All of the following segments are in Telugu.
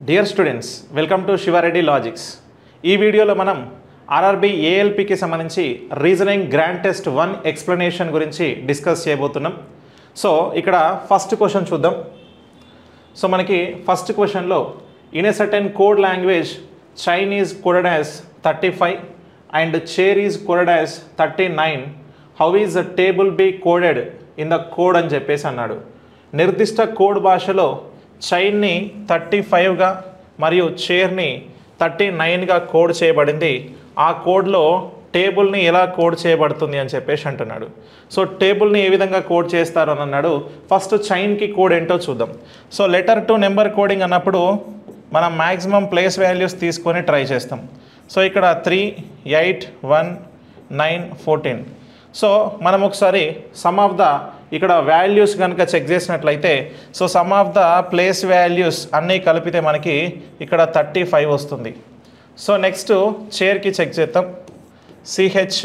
dear students welcome to Shiva Reddy logics ఈ వీడియోలో మనం ఆర్ఆర్బి ఏఎల్పికి సంబంధించి reasoning grand test one explanation గురించి డిస్కస్ చేయబోతున్నాం సో ఇక్కడ ఫస్ట్ క్వశ్చన్ చూద్దాం సో మనకి ఫస్ట్ క్వశ్చన్లో in a certain code language Chinese coded as thirty five and chair is coded as thirty nine how is the table be coded in the code అని చెప్పేసి అన్నాడు నిర్దిష్ట కోడ్ భాషలో చైన్ని థర్టీ ఫైవ్గా మరియు చైర్ని థర్టీ నైన్గా కోడ్ చేయబడింది ఆ కోడ్లో టేబుల్ని ఎలా కోడ్ చేయబడుతుంది అని చెప్పేసి అంటున్నాడు సో టేబుల్ని ఏ విధంగా కోడ్ చేస్తారు అని అన్నాడు ఫస్ట్ చైన్కి కోడ్ ఏంటో చూద్దాం so letter to number coding అన్నప్పుడు మనం మ్యాక్సిమం ప్లేస్ వాల్యూస్ తీసుకొని ట్రై చేస్తాం సో ఇక్కడ three eight one nine fourteen so మనం ఒకసారి సమ్ ఆఫ్ ద ఇక్కడ వాల్యూస్ కనుక చెక్ చేసినట్లయితే so sum of the place values అన్నీ కలిపితే మనకి ఇక్కడ థర్టీ ఫైవ్ వస్తుంది సో నెక్స్ట్ చైర్కి చెక్ చేద్దాం సిహెచ్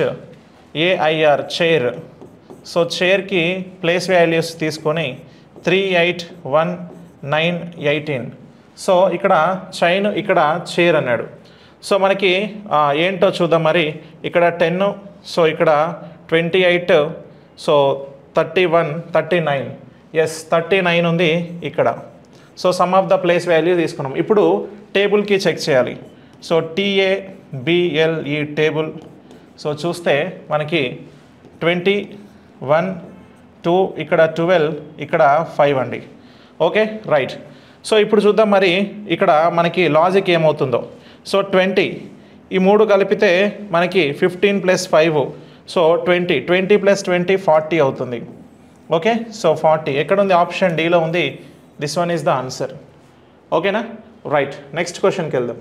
ఏఐఆర్ చైర్ సో చైర్కి ప్లేస్ వాల్యూస్ తీసుకొని three eight one nine eighteen so ఇక్కడ చైన్ ఇక్కడ చైర్ అన్నాడు సో మనకి ఆ, ఏంటో చూద్దాం మరి ఇక్కడ టెన్ సో ఇక్కడ twenty eight so thirty one thirty nine yes thirty nine ఉంది ఇక్కడ so sum of the place value తీసుకున్నాం ఇప్పుడు టేబుల్కి చెక్ చేయాలి so T A B L E table so చూస్తే మనకి ట్వంటీ వన్ టూ ఇక్కడ ట్వెల్వ్ ఇక్కడ ఫైవ్ అండి ఓకే రైట్ సో ఇప్పుడు చూద్దాం మరి ఇక్కడ మనకి లాజిక్ ఏమవుతుందో సో ట్వంటీ ఈ మూడు కలిపితే మనకి fifteen plus five so twenty twenty plus twenty forty అవుతుంది ఓకే సో ఫార్టీ ఎక్కడ ఉంది ఆప్షన్ డీలో ఉంది this one is the answer ఓకేనా రైట్ నెక్స్ట్ క్వశ్చన్కి వెళ్దాం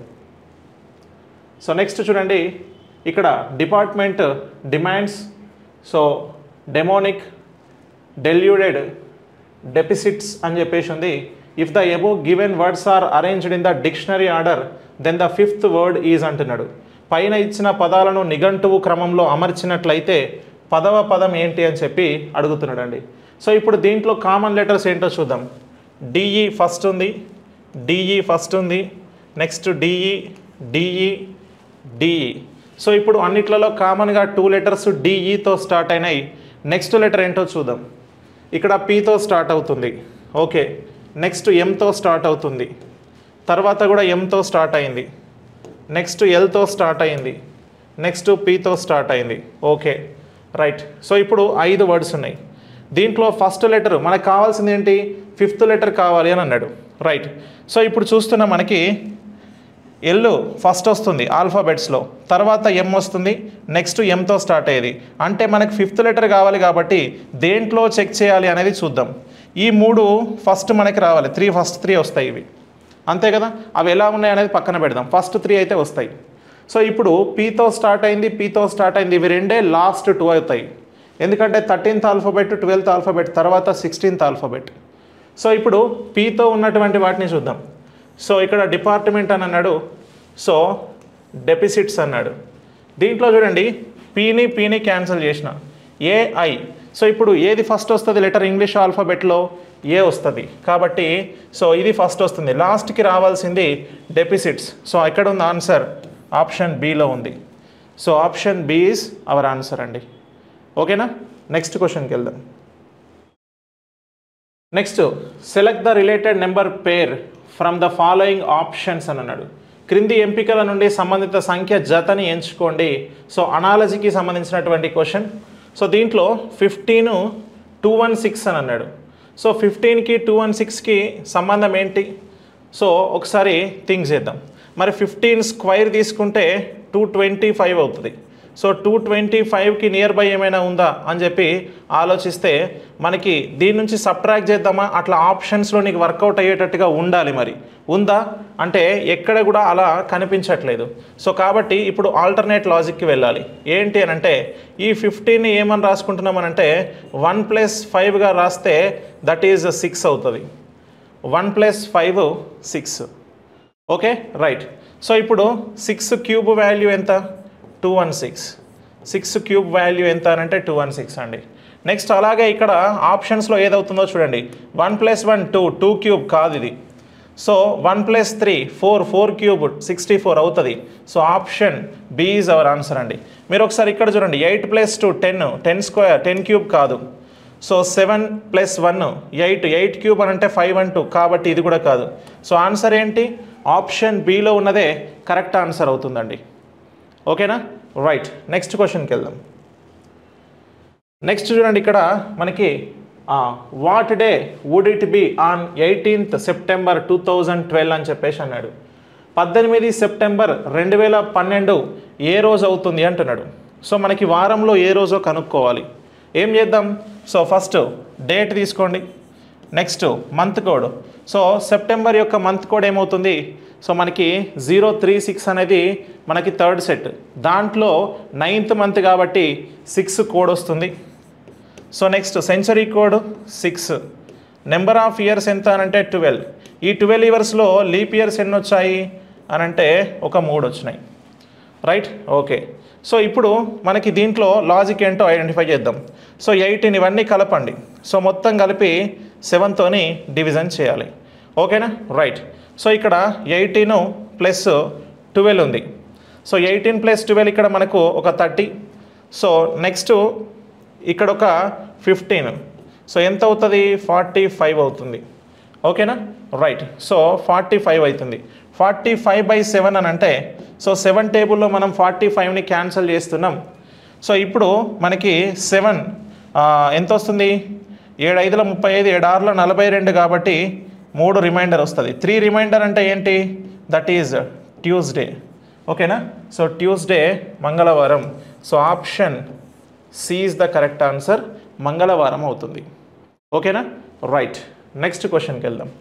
సో నెక్స్ట్ చూడండి ఇక్కడ department demands so demonic deluded deposits అని చెప్పేసి ఉంది if the above given words are arranged in the dictionary order then the fifth word is అంటున్నాడు పైన ఇచ్చిన పదాలను నిఘంటువు క్రమంలో అమర్చినట్లయితే పదవ పదం ఏంటి అని చెప్పి అడుగుతున్నాడండి సో ఇప్పుడు దీంట్లో కామన్ లెటర్స్ ఏంటో చూద్దాం డిఈ ఫస్ట్ ఉంది డిఈ ఫస్ట్ ఉంది next D E D E D E so ఇప్పుడు అన్నిట్లలో కామన్గా టూ లెటర్స్ డిఈతో స్టార్ట్ అయినాయి నెక్స్ట్ లెటర్ ఏంటో చూద్దాం ఇక్కడ పీతో స్టార్ట్ అవుతుంది ఓకే నెక్స్ట్ ఎంతో స్టార్ట్ అవుతుంది తర్వాత కూడా ఎంతో స్టార్ట్ అయింది నెక్స్ట్ ఎల్తో స్టార్ట్ అయింది నెక్స్ట్ పీతో స్టార్ట్ అయింది ఓకే రైట్ సో ఇప్పుడు ఐదు వర్డ్స్ ఉన్నాయి దీంట్లో ఫస్ట్ లెటర్ మనకు కావాల్సింది ఏంటి ఫిఫ్త్ లెటర్ కావాలి అని అన్నాడు రైట్ సో ఇప్పుడు చూస్తున్న మనకి ఎల్ ఫస్ట్ వస్తుంది ఆల్ఫాబెట్స్లో తర్వాత ఎం వస్తుంది నెక్స్ట్ ఎంతో స్టార్ట్ అయ్యేది అంటే మనకి ఫిఫ్త్ లెటర్ కావాలి కాబట్టి దేంట్లో చెక్ చేయాలి అనేది చూద్దాం ఈ మూడు ఫస్ట్ మనకి రావాలి త్రీ ఫస్ట్ త్రీ వస్తాయి ఇవి అంతే కదా అవి ఎలా ఉన్నాయి అనేది పక్కన పెడదాం ఫస్ట్ త్రీ అయితే వస్తాయి సో ఇప్పుడు పీతో స్టార్ట్ అయింది పీతో స్టార్ట్ అయింది ఇవి రెండే లాస్ట్ టూ అవుతాయి ఎందుకంటే థర్టీన్త్ ఆల్ఫాబెట్ ట్వెల్త్ ఆల్ఫాబెట్ తర్వాత సిక్స్టీన్త్ ఆల్ఫాబెట్ సో ఇప్పుడు పీతో ఉన్నటువంటి వాటిని చూద్దాం సో ఇక్కడ డిపార్ట్మెంట్ అని అన్నాడు సో డెపిసిట్స్ అన్నాడు దీంట్లో చూడండి పీని పీని క్యాన్సిల్ చేసిన ఏఐ సో ఇప్పుడు ఏది ఫస్ట్ వస్తుంది లెటర్ ఇంగ్లీష్ ఆల్ఫాబెట్లో ఏ వస్తుంది కాబట్టి సో ఇది ఫస్ట్ వస్తుంది లాస్ట్కి రావాల్సింది డెపిసిట్స్ సో ఎక్కడ ఉంది ఆన్సర్ ఆప్షన్ బిలో ఉంది so option B is our answer అండి ఓకేనా నెక్స్ట్ క్వశ్చన్కి వెళ్దాం next select the related number pair from the following options అని అన్నాడు క్రింది ఎంపికల నుండి సంబంధిత సంఖ్య జతని ఎంచుకోండి సో అనాలజీకి సంబంధించినటువంటి క్వశ్చన్ సో దీంట్లో ఫిఫ్టీన్ టూ వన్ సిక్స్ అని అన్నాడు సో ఫిఫ్టీన్కి టూ వన్ సిక్స్కి సంబంధం ఏంటి సో ఒకసారి థింక్ చేద్దాం మరి ఫిఫ్టీన్ స్క్వైర్ తీసుకుంటే టూ ట్వంటీ ఫైవ్ అవుతుంది సో టూ ట్వంటీ ఫైవ్కి నియర్ బై ఏమైనా ఉందా అని చెప్పి ఆలోచిస్తే మనకి దీని నుంచి సబ్ట్రాక్ట్ చేద్దామా అట్లా ఆప్షన్స్లో నీకు వర్కౌట్ అయ్యేటట్టుగా ఉండాలి మరి ఉందా అంటే ఎక్కడ కూడా అలా కనిపించట్లేదు సో కాబట్టి ఇప్పుడు ఆల్టర్నేట్ లాజిక్కి వెళ్ళాలి ఏంటి అని అంటే ఈ ఫిఫ్టీన్ని ఏమని రాసుకుంటున్నామనంటే వన్ ప్లస్ ఫైవ్గా రాస్తే దట్ ఈజ్ సిక్స్ అవుతుంది one plus five six okay right so ఇప్పుడు సిక్స్ క్యూబ్ వాల్యూ ఎంత two one six six cube value ఎంత అని అంటే టూ వన్ సిక్స్ అండి నెక్స్ట్ అలాగే ఇక్కడ ఆప్షన్స్లో ఏదవుతుందో చూడండి one plus one two two cube కాదు ఇది so one plus three four four cube sixty four అవుతుంది so option B is our answer అండి మీరు ఒకసారి ఇక్కడ చూడండి eight plus two ten ten square ten cube కాదు so seven plus one eight eight cube అని అంటే ఫైవ్ వన్ టూ కాబట్టి ఇది కూడా కాదు సో ఆన్సర్ ఏంటి ఆప్షన్ బిలో ఉన్నదే కరెక్ట్ ఆన్సర్ అవుతుందండి ఓకేనా రైట్ నెక్స్ట్ క్వశ్చన్కి వెళ్దాం నెక్స్ట్ చూడండి ఇక్కడ మనకి what day would it be on eighteenth September two thousand twelve అని చెప్పేసి అన్నాడు పద్దెనిమిది సెప్టెంబర్ రెండు వేల పన్నెండు ఏ రోజు అవుతుంది అంటున్నాడు సో మనకి వారంలో ఏ రోజో కనుక్కోవాలి ఏం చేద్దాం సో ఫస్ట్ డేట్ తీసుకోండి next month code so September యొక్క మంత్ కోడ్ ఏమవుతుంది సో మనకి జీరో త్రీ సిక్స్ అనేది మనకి థర్డ్ సెట్ దాంట్లో నైన్త్ మంత్ కాబట్టి సిక్స్ కోడ్ వస్తుంది so next century code six number of years ఎంత అని అంటే ట్వెల్వ్ ఈ ట్వెల్వ్ ఇయర్స్లో లీప్ ఇయర్స్ ఎన్ని వచ్చాయి అని అంటే ఒక మూడు వచ్చినాయి రైట్ ఓకే సో ఇప్పుడు మనకి దీంట్లో లాజిక్ ఏంటో ఐడెంటిఫై చేద్దాం సో ఎయిటీన్ ఇవన్నీ కలపండి సో మొత్తం కలిపి సెవెన్తోని డివిజన్ చేయాలి ఓకేనా రైట్ సో ఇక్కడ ఎయిటీన్ ప్లస్ ట్వెల్వ్ ఉంది సో ఎయిటీన్ ప్లస్ ట్వెల్వ్ ఇక్కడ మనకు ఒక థర్టీ సో నెక్స్ట్ ఇక్కడ ఒక ఫిఫ్టీన్ సో ఎంత అవుతుంది ఫార్టీ ఫైవ్ అవుతుంది ఓకేనా రైట్ సో ఫార్టీ ఫైవ్ అవుతుంది ఫార్టీ ఫైవ్ బై సెవెన్ అని అంటే సో సెవెన్ టేబుల్లో మనం ఫార్టీ ఫైవ్ని క్యాన్సిల్ చేస్తున్నాం సో ఇప్పుడు మనకి సెవెన్ ఎంత వస్తుంది ఏడు ఐదుల ముప్పై ఐదు ఏడు ఆరుల నలభై రెండు కాబట్టి మూడు రిమైండర్ వస్తుంది త్రీ రిమైండర్ అంటే ఏంటి దట్ ఈజ్ ట్యూస్డే ఓకేనా సో ట్యూస్డే మంగళవారం so option C is the correct answer మంగళవారం అవుతుంది ఓకేనా రైట్ నెక్స్ట్ క్వశ్చన్కి వెళ్దాం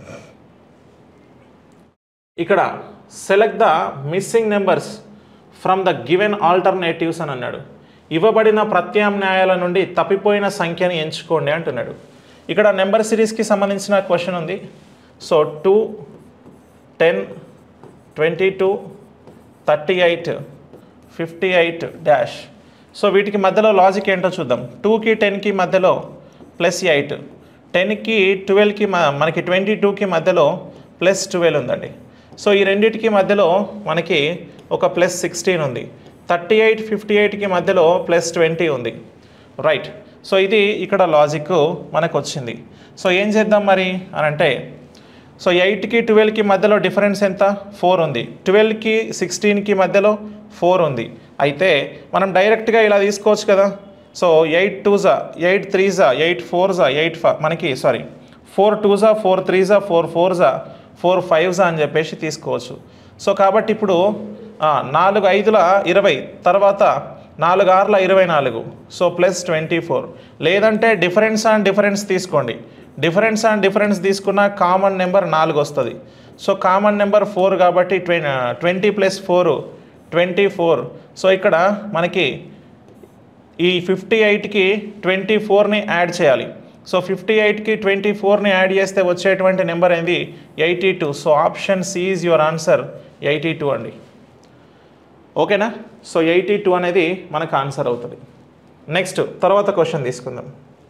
ఇక్కడ select the missing numbers from the given alternatives అని అన్నాడు ఇవ్వబడిన ప్రత్యామ్నాయాల నుండి తప్పిపోయిన సంఖ్యని ఎంచుకోండి అంటున్నాడు ఇక్కడ నెంబర్ సిరీస్కి సంబంధించిన క్వశ్చన్ ఉంది so two ten twenty two thirty eight fifty eight dash so వీటికి మధ్యలో లాజిక్ ఏంటో చూద్దాం టూకి టెన్కి మధ్యలో ప్లస్ ఎయిట్ టెన్కి ట్వెల్వ్కి మనకి ట్వంటీ టూకి మధ్యలో ప్లస్ ట్వెల్వ్ ఉందండి సో ఈ రెండింటికి మధ్యలో మనకి ఒక ప్లస్ సిక్స్టీన్ ఉంది థర్టీ ఎయిట్ ఫిఫ్టీ ఎయిట్కి మధ్యలో ప్లస్ ట్వంటీ ఉంది రైట్ సో ఇది ఇక్కడ లాజిక్ మనకు వచ్చింది సో ఏం చేద్దాం మరి అని అంటే సో ఎయిట్కి ట్వెల్వ్కి మధ్యలో డిఫరెన్స్ ఎంత ఫోర్ ఉంది ట్వెల్వ్కి సిక్స్టీన్కి మధ్యలో ఫోర్ ఉంది అయితే మనం డైరెక్ట్గా ఇలా తీసుకోవచ్చు కదా సో ఎయిట్ టూజా ఎయిట్ త్రీజా ఎయిట్ ఫోర్జా ఎయిట్ ఫా మనకి సారీ ఫోర్ టూజా ఫోర్ త్రీజా ఫోర్ ఫోర్జా ఫోర్ ఫైవ్జా అని చెప్పేసి తీసుకోవచ్చు సో కాబట్టి ఇప్పుడు ఆ, నాలుగు ఐదుల ఇరవై తర్వాత నాలుగు ఆరుల ఇరవై నాలుగు సో ప్లస్ ట్వంటీ ఫోర్ లేదంటే డిఫరెన్స్ అండ్ డిఫరెన్స్ తీసుకోండి డిఫరెన్స్ అండ్ డిఫరెన్స్ తీసుకున్న కామన్ నెంబర్ నాలుగు వస్తుంది సో కామన్ నెంబర్ ఫోర్ కాబట్టి ట్వం twenty plus four twenty four so ఇక్కడ మనకి ఈ ఫిఫ్టీ ఎయిట్కి ట్వంటీ ఫోర్ని యాడ్ చేయాలి సో ఫిఫ్టీ ఎయిట్కి ట్వంటీ ఫోర్ని యాడ్ చేస్తే వచ్చేటువంటి నెంబర్ ఏంది eighty two so option C is your answer eighty two అండి ఓకేనా సో ఎయిటీ టూ అనేది మనకు ఆన్సర్ అవుతుంది నెక్స్ట్ తర్వాత క్వశ్చన్ తీసుకుందాం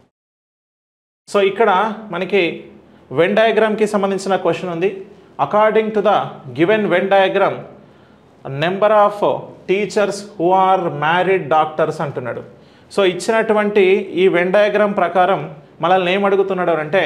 సో ఇక్కడ మనకి వెన్ డయాగ్రామ్కి సంబంధించిన క్వశ్చన్ ఉంది according to the given Venn diagram number of teachers who are married doctors అంటున్నాడు సో ఇచ్చినటువంటి ఈ వెన్ డయాగ్రామ్ ప్రకారం మనల్ని ఏం అడుగుతున్నాడు అంటే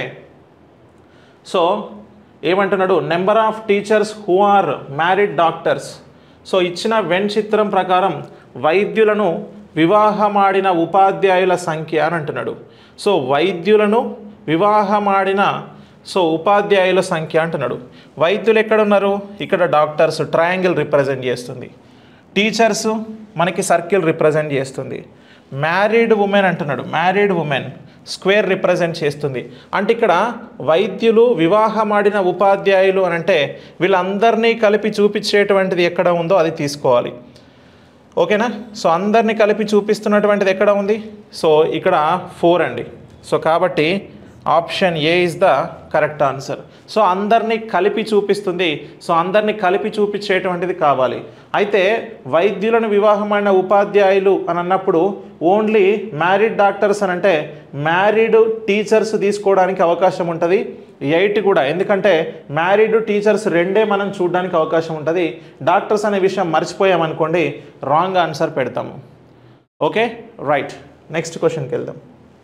సో ఏమంటున్నాడు number of teachers who are married doctors so ఇచ్చిన వెన్ చిత్రం ప్రకారం వైద్యులను వివాహమాడిన ఉపాధ్యాయుల సంఖ్య అని అంటున్నాడు సో వైద్యులను వివాహమాడిన సో ఉపాధ్యాయుల సంఖ్య అంటున్నాడు వైద్యులు ఎక్కడున్నారు ఇక్కడ డాక్టర్స్ ట్రయాంగిల్ రిప్రజెంట్ చేస్తుంది టీచర్స్ మనకి సర్కిల్ రిప్రజెంట్ చేస్తుంది మ్యారీడ్ ఉమెన్ అంటున్నాడు మ్యారీడ్ ఉమెన్ స్క్వేర్ రిప్రజెంట్ చేస్తుంది అంటే ఇక్కడ వైద్యులు వివాహమాడిన ఉపాధ్యాయులు అని అంటే వీళ్ళందరినీ కలిపి చూపించేటువంటిది ఎక్కడ ఉందో అది తీసుకోవాలి ఓకేనా సో అందరినీ కలిపి చూపిస్తున్నటువంటిది ఎక్కడ ఉంది సో ఇక్కడ ఫోర్ అండి సో కాబట్టి option A is the correct answer so అందరినీ కలిపి చూపిస్తుంది సో అందరినీ కలిపి చూపించేటువంటిది కావాలి అయితే వైద్యులను వివాహమైన ఉపాధ్యాయులు అని అన్నప్పుడు ఓన్లీ మ్యారీడ్ డాక్టర్స్ అని అంటే మ్యారీడ్ టీచర్స్ తీసుకోవడానికి అవకాశం ఉంటుంది ఎయిట్ కూడా ఎందుకంటే మ్యారీడ్ టీచర్స్ రెండే మనం చూడడానికి అవకాశం ఉంటుంది డాక్టర్స్ అనే విషయం మర్చిపోయామనుకోండి రాంగ్ ఆన్సర్ పెడతాము ఓకే రైట్ నెక్స్ట్ క్వశ్చన్కి వెళ్దాం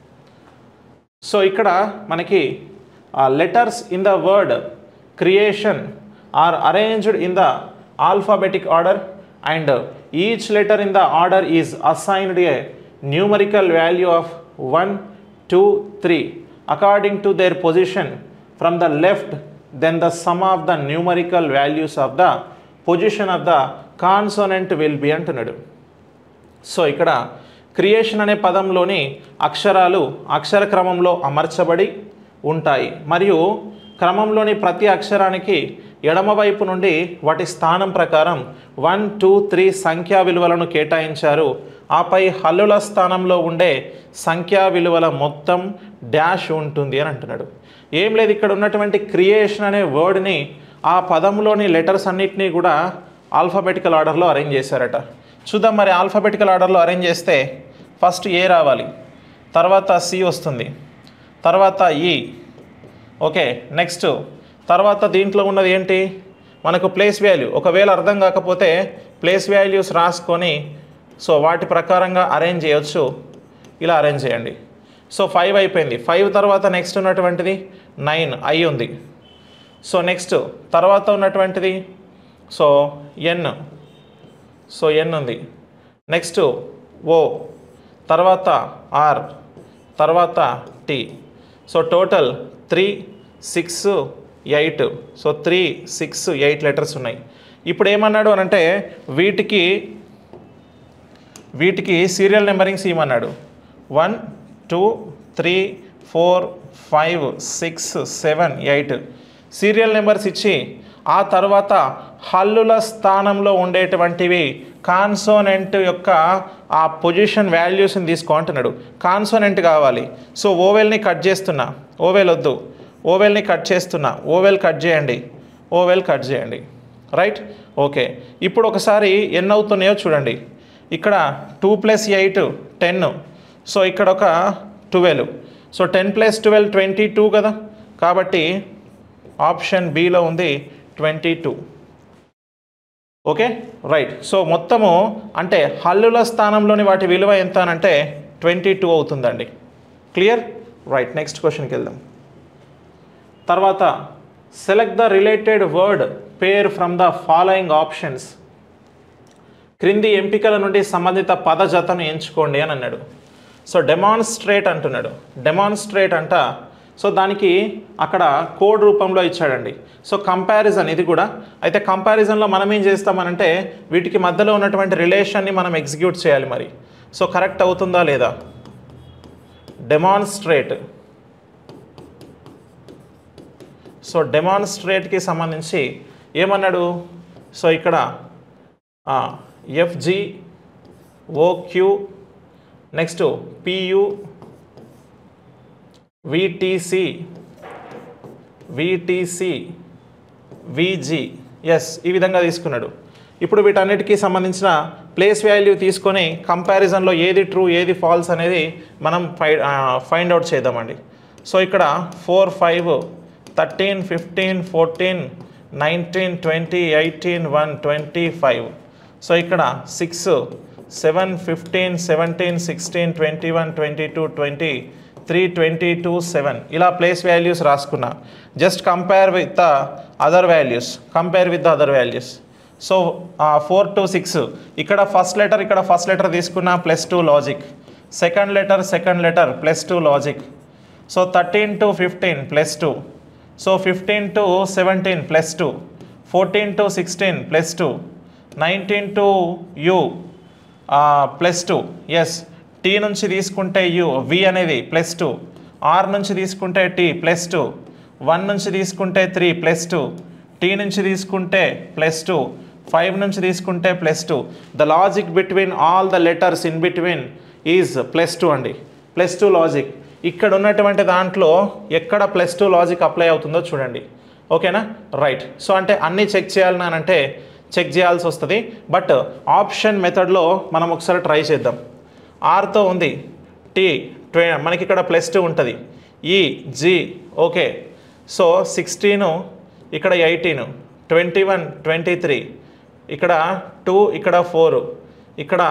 సో ఇక్కడ మనకి letters in the word creation are arranged in the alphabetic order and each letter in the order is assigned a numerical value of one two three according to their position from the left then the sum of the numerical values of the position of the consonant will be అంటున్నాడు సో ఇక్కడ క్రియేషన్ అనే పదంలోని అక్షరాలు అక్షర క్రమంలో అమర్చబడి ఉంటాయి మరియు క్రమంలోని ప్రతి అక్షరానికి ఎడమవైపు నుండి వాటి స్థానం ప్రకారం వన్ టూ త్రీ సంఖ్యా విలువలను కేటాయించారు ఆపై హల్లుల స్థానంలో ఉండే సంఖ్యా విలువల మొత్తం డాష్ ఉంటుంది అని అంటున్నాడు ఏం లేదు ఇక్కడ ఉన్నటువంటి క్రియేషన్ అనే వర్డ్ని ఆ పదంలోని లెటర్స్ అన్నిటినీ కూడా ఆల్ఫాబెటికల్ ఆర్డర్లో అరేంజ్ చేశారట చూద్దాం మరి ఆల్ఫాబెటికల్ ఆర్డర్లో అరేంజ్ చేస్తే ఫస్ట్ ఏ రావాలి తర్వాత సి వస్తుంది తర్వాత ఈ ఓకే నెక్స్ట్ తర్వాత దీంట్లో ఉన్నది ఏంటి మనకు ప్లేస్ వాల్యూ ఒకవేళ అర్థం కాకపోతే ప్లేస్ వాల్యూస్ రాసుకొని సో వాటి ప్రకారంగా అరేంజ్ చేయొచ్చు ఇలా అరేంజ్ చేయండి సో ఫైవ్ అయిపోయింది ఫైవ్ తర్వాత నెక్స్ట్ ఉన్నటువంటిది నైన్ ఐ ఉంది సో నెక్స్ట్ తర్వాత ఉన్నటువంటిది సో ఎన్ సో ఎన్ ఉంది నెక్స్ట్ ఓ తర్వాత ఆర్ తర్వాత T so total three six eight so three six eight letters ఉన్నాయి ఇప్పుడు ఏమన్నాడు అని అంటే వీటికి వీటికి సీరియల్ నెంబరింగ్స్ ఇవ్వమన్నాడు one two three four five six seven eight serial numbers ఇచ్చి ఆ తర్వాత హల్లుల స్థానంలో ఉండేటువంటివి కాన్సోనెంట్ యొక్క ఆ పొజిషన్ వాల్యూస్ని తీసుకో అంటున్నాడు కాన్సోనెంట్ కావాలి సో ఓవెల్ని కట్ చేస్తున్నా ఓవెల్ వద్దు ఓవెల్ని కట్ చేస్తున్నా ఓవెల్ కట్ చేయండి ఓవెల్ కట్ చేయండి రైట్ ఓకే ఇప్పుడు ఒకసారి ఎన్ని అవుతున్నాయో చూడండి ఇక్కడ two plus eight ten so ఇక్కడ ఒక twelve so ten plus twelve twenty two కదా కాబట్టి ఆప్షన్ బిలో ఉంది twenty two okay right so మొత్తము అంటే హల్లుల స్థానంలోని వాటి విలువ ఎంత అని అంటే ట్వంటీ టూ అవుతుందండి క్లియర్ రైట్ నెక్స్ట్ క్వశ్చన్కి వెళ్దాం తర్వాత select the related word pair from the following options క్రింది ఎంపికల నుండి సంబంధిత పద జతను ఎంచుకోండి అని అన్నాడు సో డెమాన్స్ట్రేట్ అంటున్నాడు డెమాన్స్ట్రేట్ అంట సో దానికి అక్కడ కోడ్ రూపంలో ఇచ్చాడండి సో కంపారిజన్ ఇది కూడా అయితే కంపారిజన్లో మనం ఏం చేస్తామనంటే వీటికి మధ్యలో ఉన్నటువంటి రిలేషన్ని మనం ఎగ్జిక్యూట్ చేయాలి మరి సో కరెక్ట్ అవుతుందా లేదా డెమాన్స్ట్రేట్ సో డెమాన్స్ట్రేట్కి సంబంధించి ఏమన్నాడు సో ఇక్కడ F G O Q next P U V T C V T C V G S ఈ విధంగా తీసుకున్నాడు ఇప్పుడు వీటన్నిటికీ సంబంధించిన ప్లేస్ వాల్యూ తీసుకొని కంపారిజన్లో ఏది ట్రూ ఏది ఫాల్స్ అనేది మనం ఫై ఫైండ్ అవుట్ చేద్దామండి సో ఇక్కడ four five thirteen fifteen fourteen nineteen twenty eighteen one twenty five so ఇక్కడ six seven fifteen seventeen sixteen twenty one twenty two twenty three twenty two seven ఇలా ప్లేస్ వాల్యూస్ రాసుకున్నా just compare with the other values compare with the other values so four to six ఇక్కడ ఫస్ట్ లెటర్ ఇక్కడ ఫస్ట్ లెటర్ తీసుకున్నా plus two logic second letter second letter plus two logic so thirteen to fifteen plus two so fifteen to seventeen plus two fourteen to sixteen plus two nineteen to U plus two S T నుంచి తీసుకుంటే యు వి అనేది ప్లస్ టూ ఆర్ నుంచి తీసుకుంటే టీ ప్లస్ టూ వన్ నుంచి తీసుకుంటే త్రీ ప్లస్ టూ టీ నుంచి తీసుకుంటే ప్లస్ టూ ఫైవ్ నుంచి తీసుకుంటే plus two the logic between all the letters in between is plus two అండి ప్లస్ టూ లాజిక్ ఇక్కడ ఉన్నటువంటి దాంట్లో ఎక్కడ ప్లస్ టూ లాజిక్ అప్లై అవుతుందో చూడండి ఓకేనా రైట్ సో అంటే అన్నీ చెక్ చేయాలని అని అంటే చెక్ చేయాల్సి వస్తుంది బట్ ఆప్షన్ మెథడ్లో మనం ఒకసారి ట్రై చేద్దాం ఆర్తో ఉంది టీ ట్వే మనకి ఇక్కడ ప్లస్ టూ ఉంటుంది ఈ జీ ఓకే సో సిక్స్టీను ఇక్కడ eighteen twenty one twenty three ఇక్కడ టూ ఇక్కడ ఫోర్ ఇక్కడ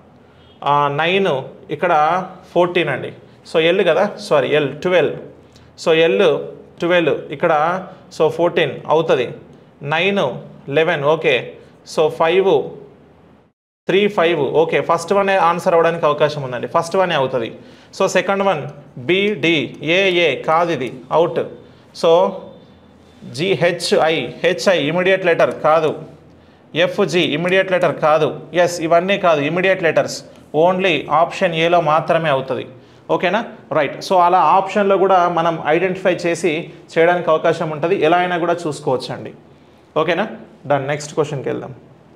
నైన్ ఇక్కడ ఫోర్టీన్ అండి సో ఎల్ కదా sorry L twelve so L twelve ఇక్కడ సో ఫోర్టీన్ అవుతుంది nine eleven okay so five three five okay first one answer అవ్వడానికి అవకాశం ఉందండి ఫస్ట్ వన్ అవుతుంది so second one BD AA కాదు ఇది out so GHI HI immediate letter కాదు ఎఫ్జి ఇమీడియట్ లెటర్ కాదు ఎస్ ఇవన్నీ కాదు ఇమీడియట్ లెటర్స్ ఓన్లీ ఆప్షన్ ఏలో మాత్రమే అవుతుంది ఓకేనా రైట్ సో అలా ఆప్షన్లో కూడా మనం ఐడెంటిఫై చేసి చేయడానికి అవకాశం ఉంటుంది ఎలా అయినా కూడా చూసుకోవచ్చు అండి ఓకేనా డన్ నెక్స్ట్ క్వశ్చన్కి వెళ్దాం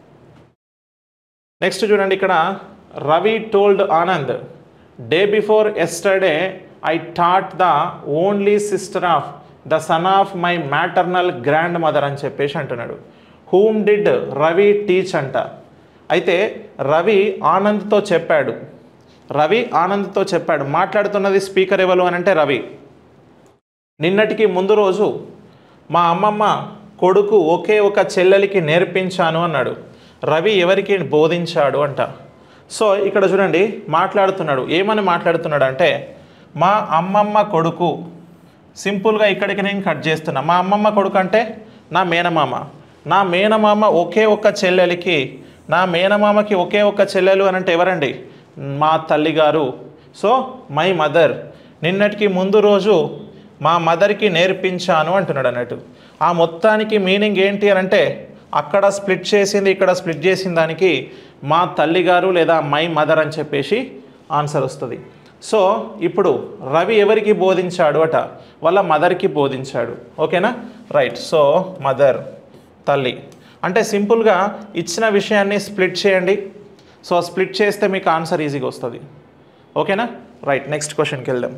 నెక్స్ట్ చూడండి ఇక్కడ Ravi told Anand day before yesterday I taught the only sister of the son of my maternal grandmother అని చెప్పేసి అంటున్నాడు హూమ్ డిడ్ రవి టీచ్ అంట అయితే రవి ఆనంద్తో చెప్పాడు రవి ఆనంద్తో చెప్పాడు మాట్లాడుతున్నది స్పీకర్ ఎవరు అని అంటే రవి నిన్నటికి ముందు రోజు మా అమ్మమ్మ కొడుకు ఒకే ఒక చెల్లెలికి నేర్పించాను అన్నాడు రవి ఎవరికి బోధించాడు అంట సో ఇక్కడ చూడండి మాట్లాడుతున్నాడు ఏమని మాట్లాడుతున్నాడు అంటే మా అమ్మమ్మ కొడుకు సింపుల్గా ఇక్కడికి నేను కట్ చేస్తున్నా మా అమ్మమ్మ కొడుకు అంటే నా మేనమామ నా మేనమామ ఒకే ఒక్క చెల్లెలికి నా మేనమామకి ఒకే ఒక్క చెల్లెలు అని అంటే ఎవరండి మా తల్లిగారు సో మై మదర్ నిన్నటికి ముందు రోజు మా మదర్కి నేర్పించాను అంటున్నాడు అన్నట్టు ఆ మొత్తానికి మీనింగ్ ఏంటి అని అంటే అక్కడ స్ప్లిట్ చేసింది ఇక్కడ స్ప్లిట్ చేసిన దానికి మా తల్లిగారు లేదా మై మదర్ అని చెప్పేసి ఆన్సర్ వస్తుంది సో ఇప్పుడు రవి ఎవరికి బోధించాడు అట వాళ్ళ మదర్కి బోధించాడు ఓకేనా రైట్ సో మదర్ తల్లి అంటే సింపుల్గా ఇచ్చిన విషయాన్ని స్ప్లిట్ చేయండి సో స్ప్లిట్ చేస్తే మీకు ఆన్సర్ ఈజీగా వస్తుంది ఓకేనా రైట్ నెక్స్ట్ క్వశ్చన్కి వెళ్దాం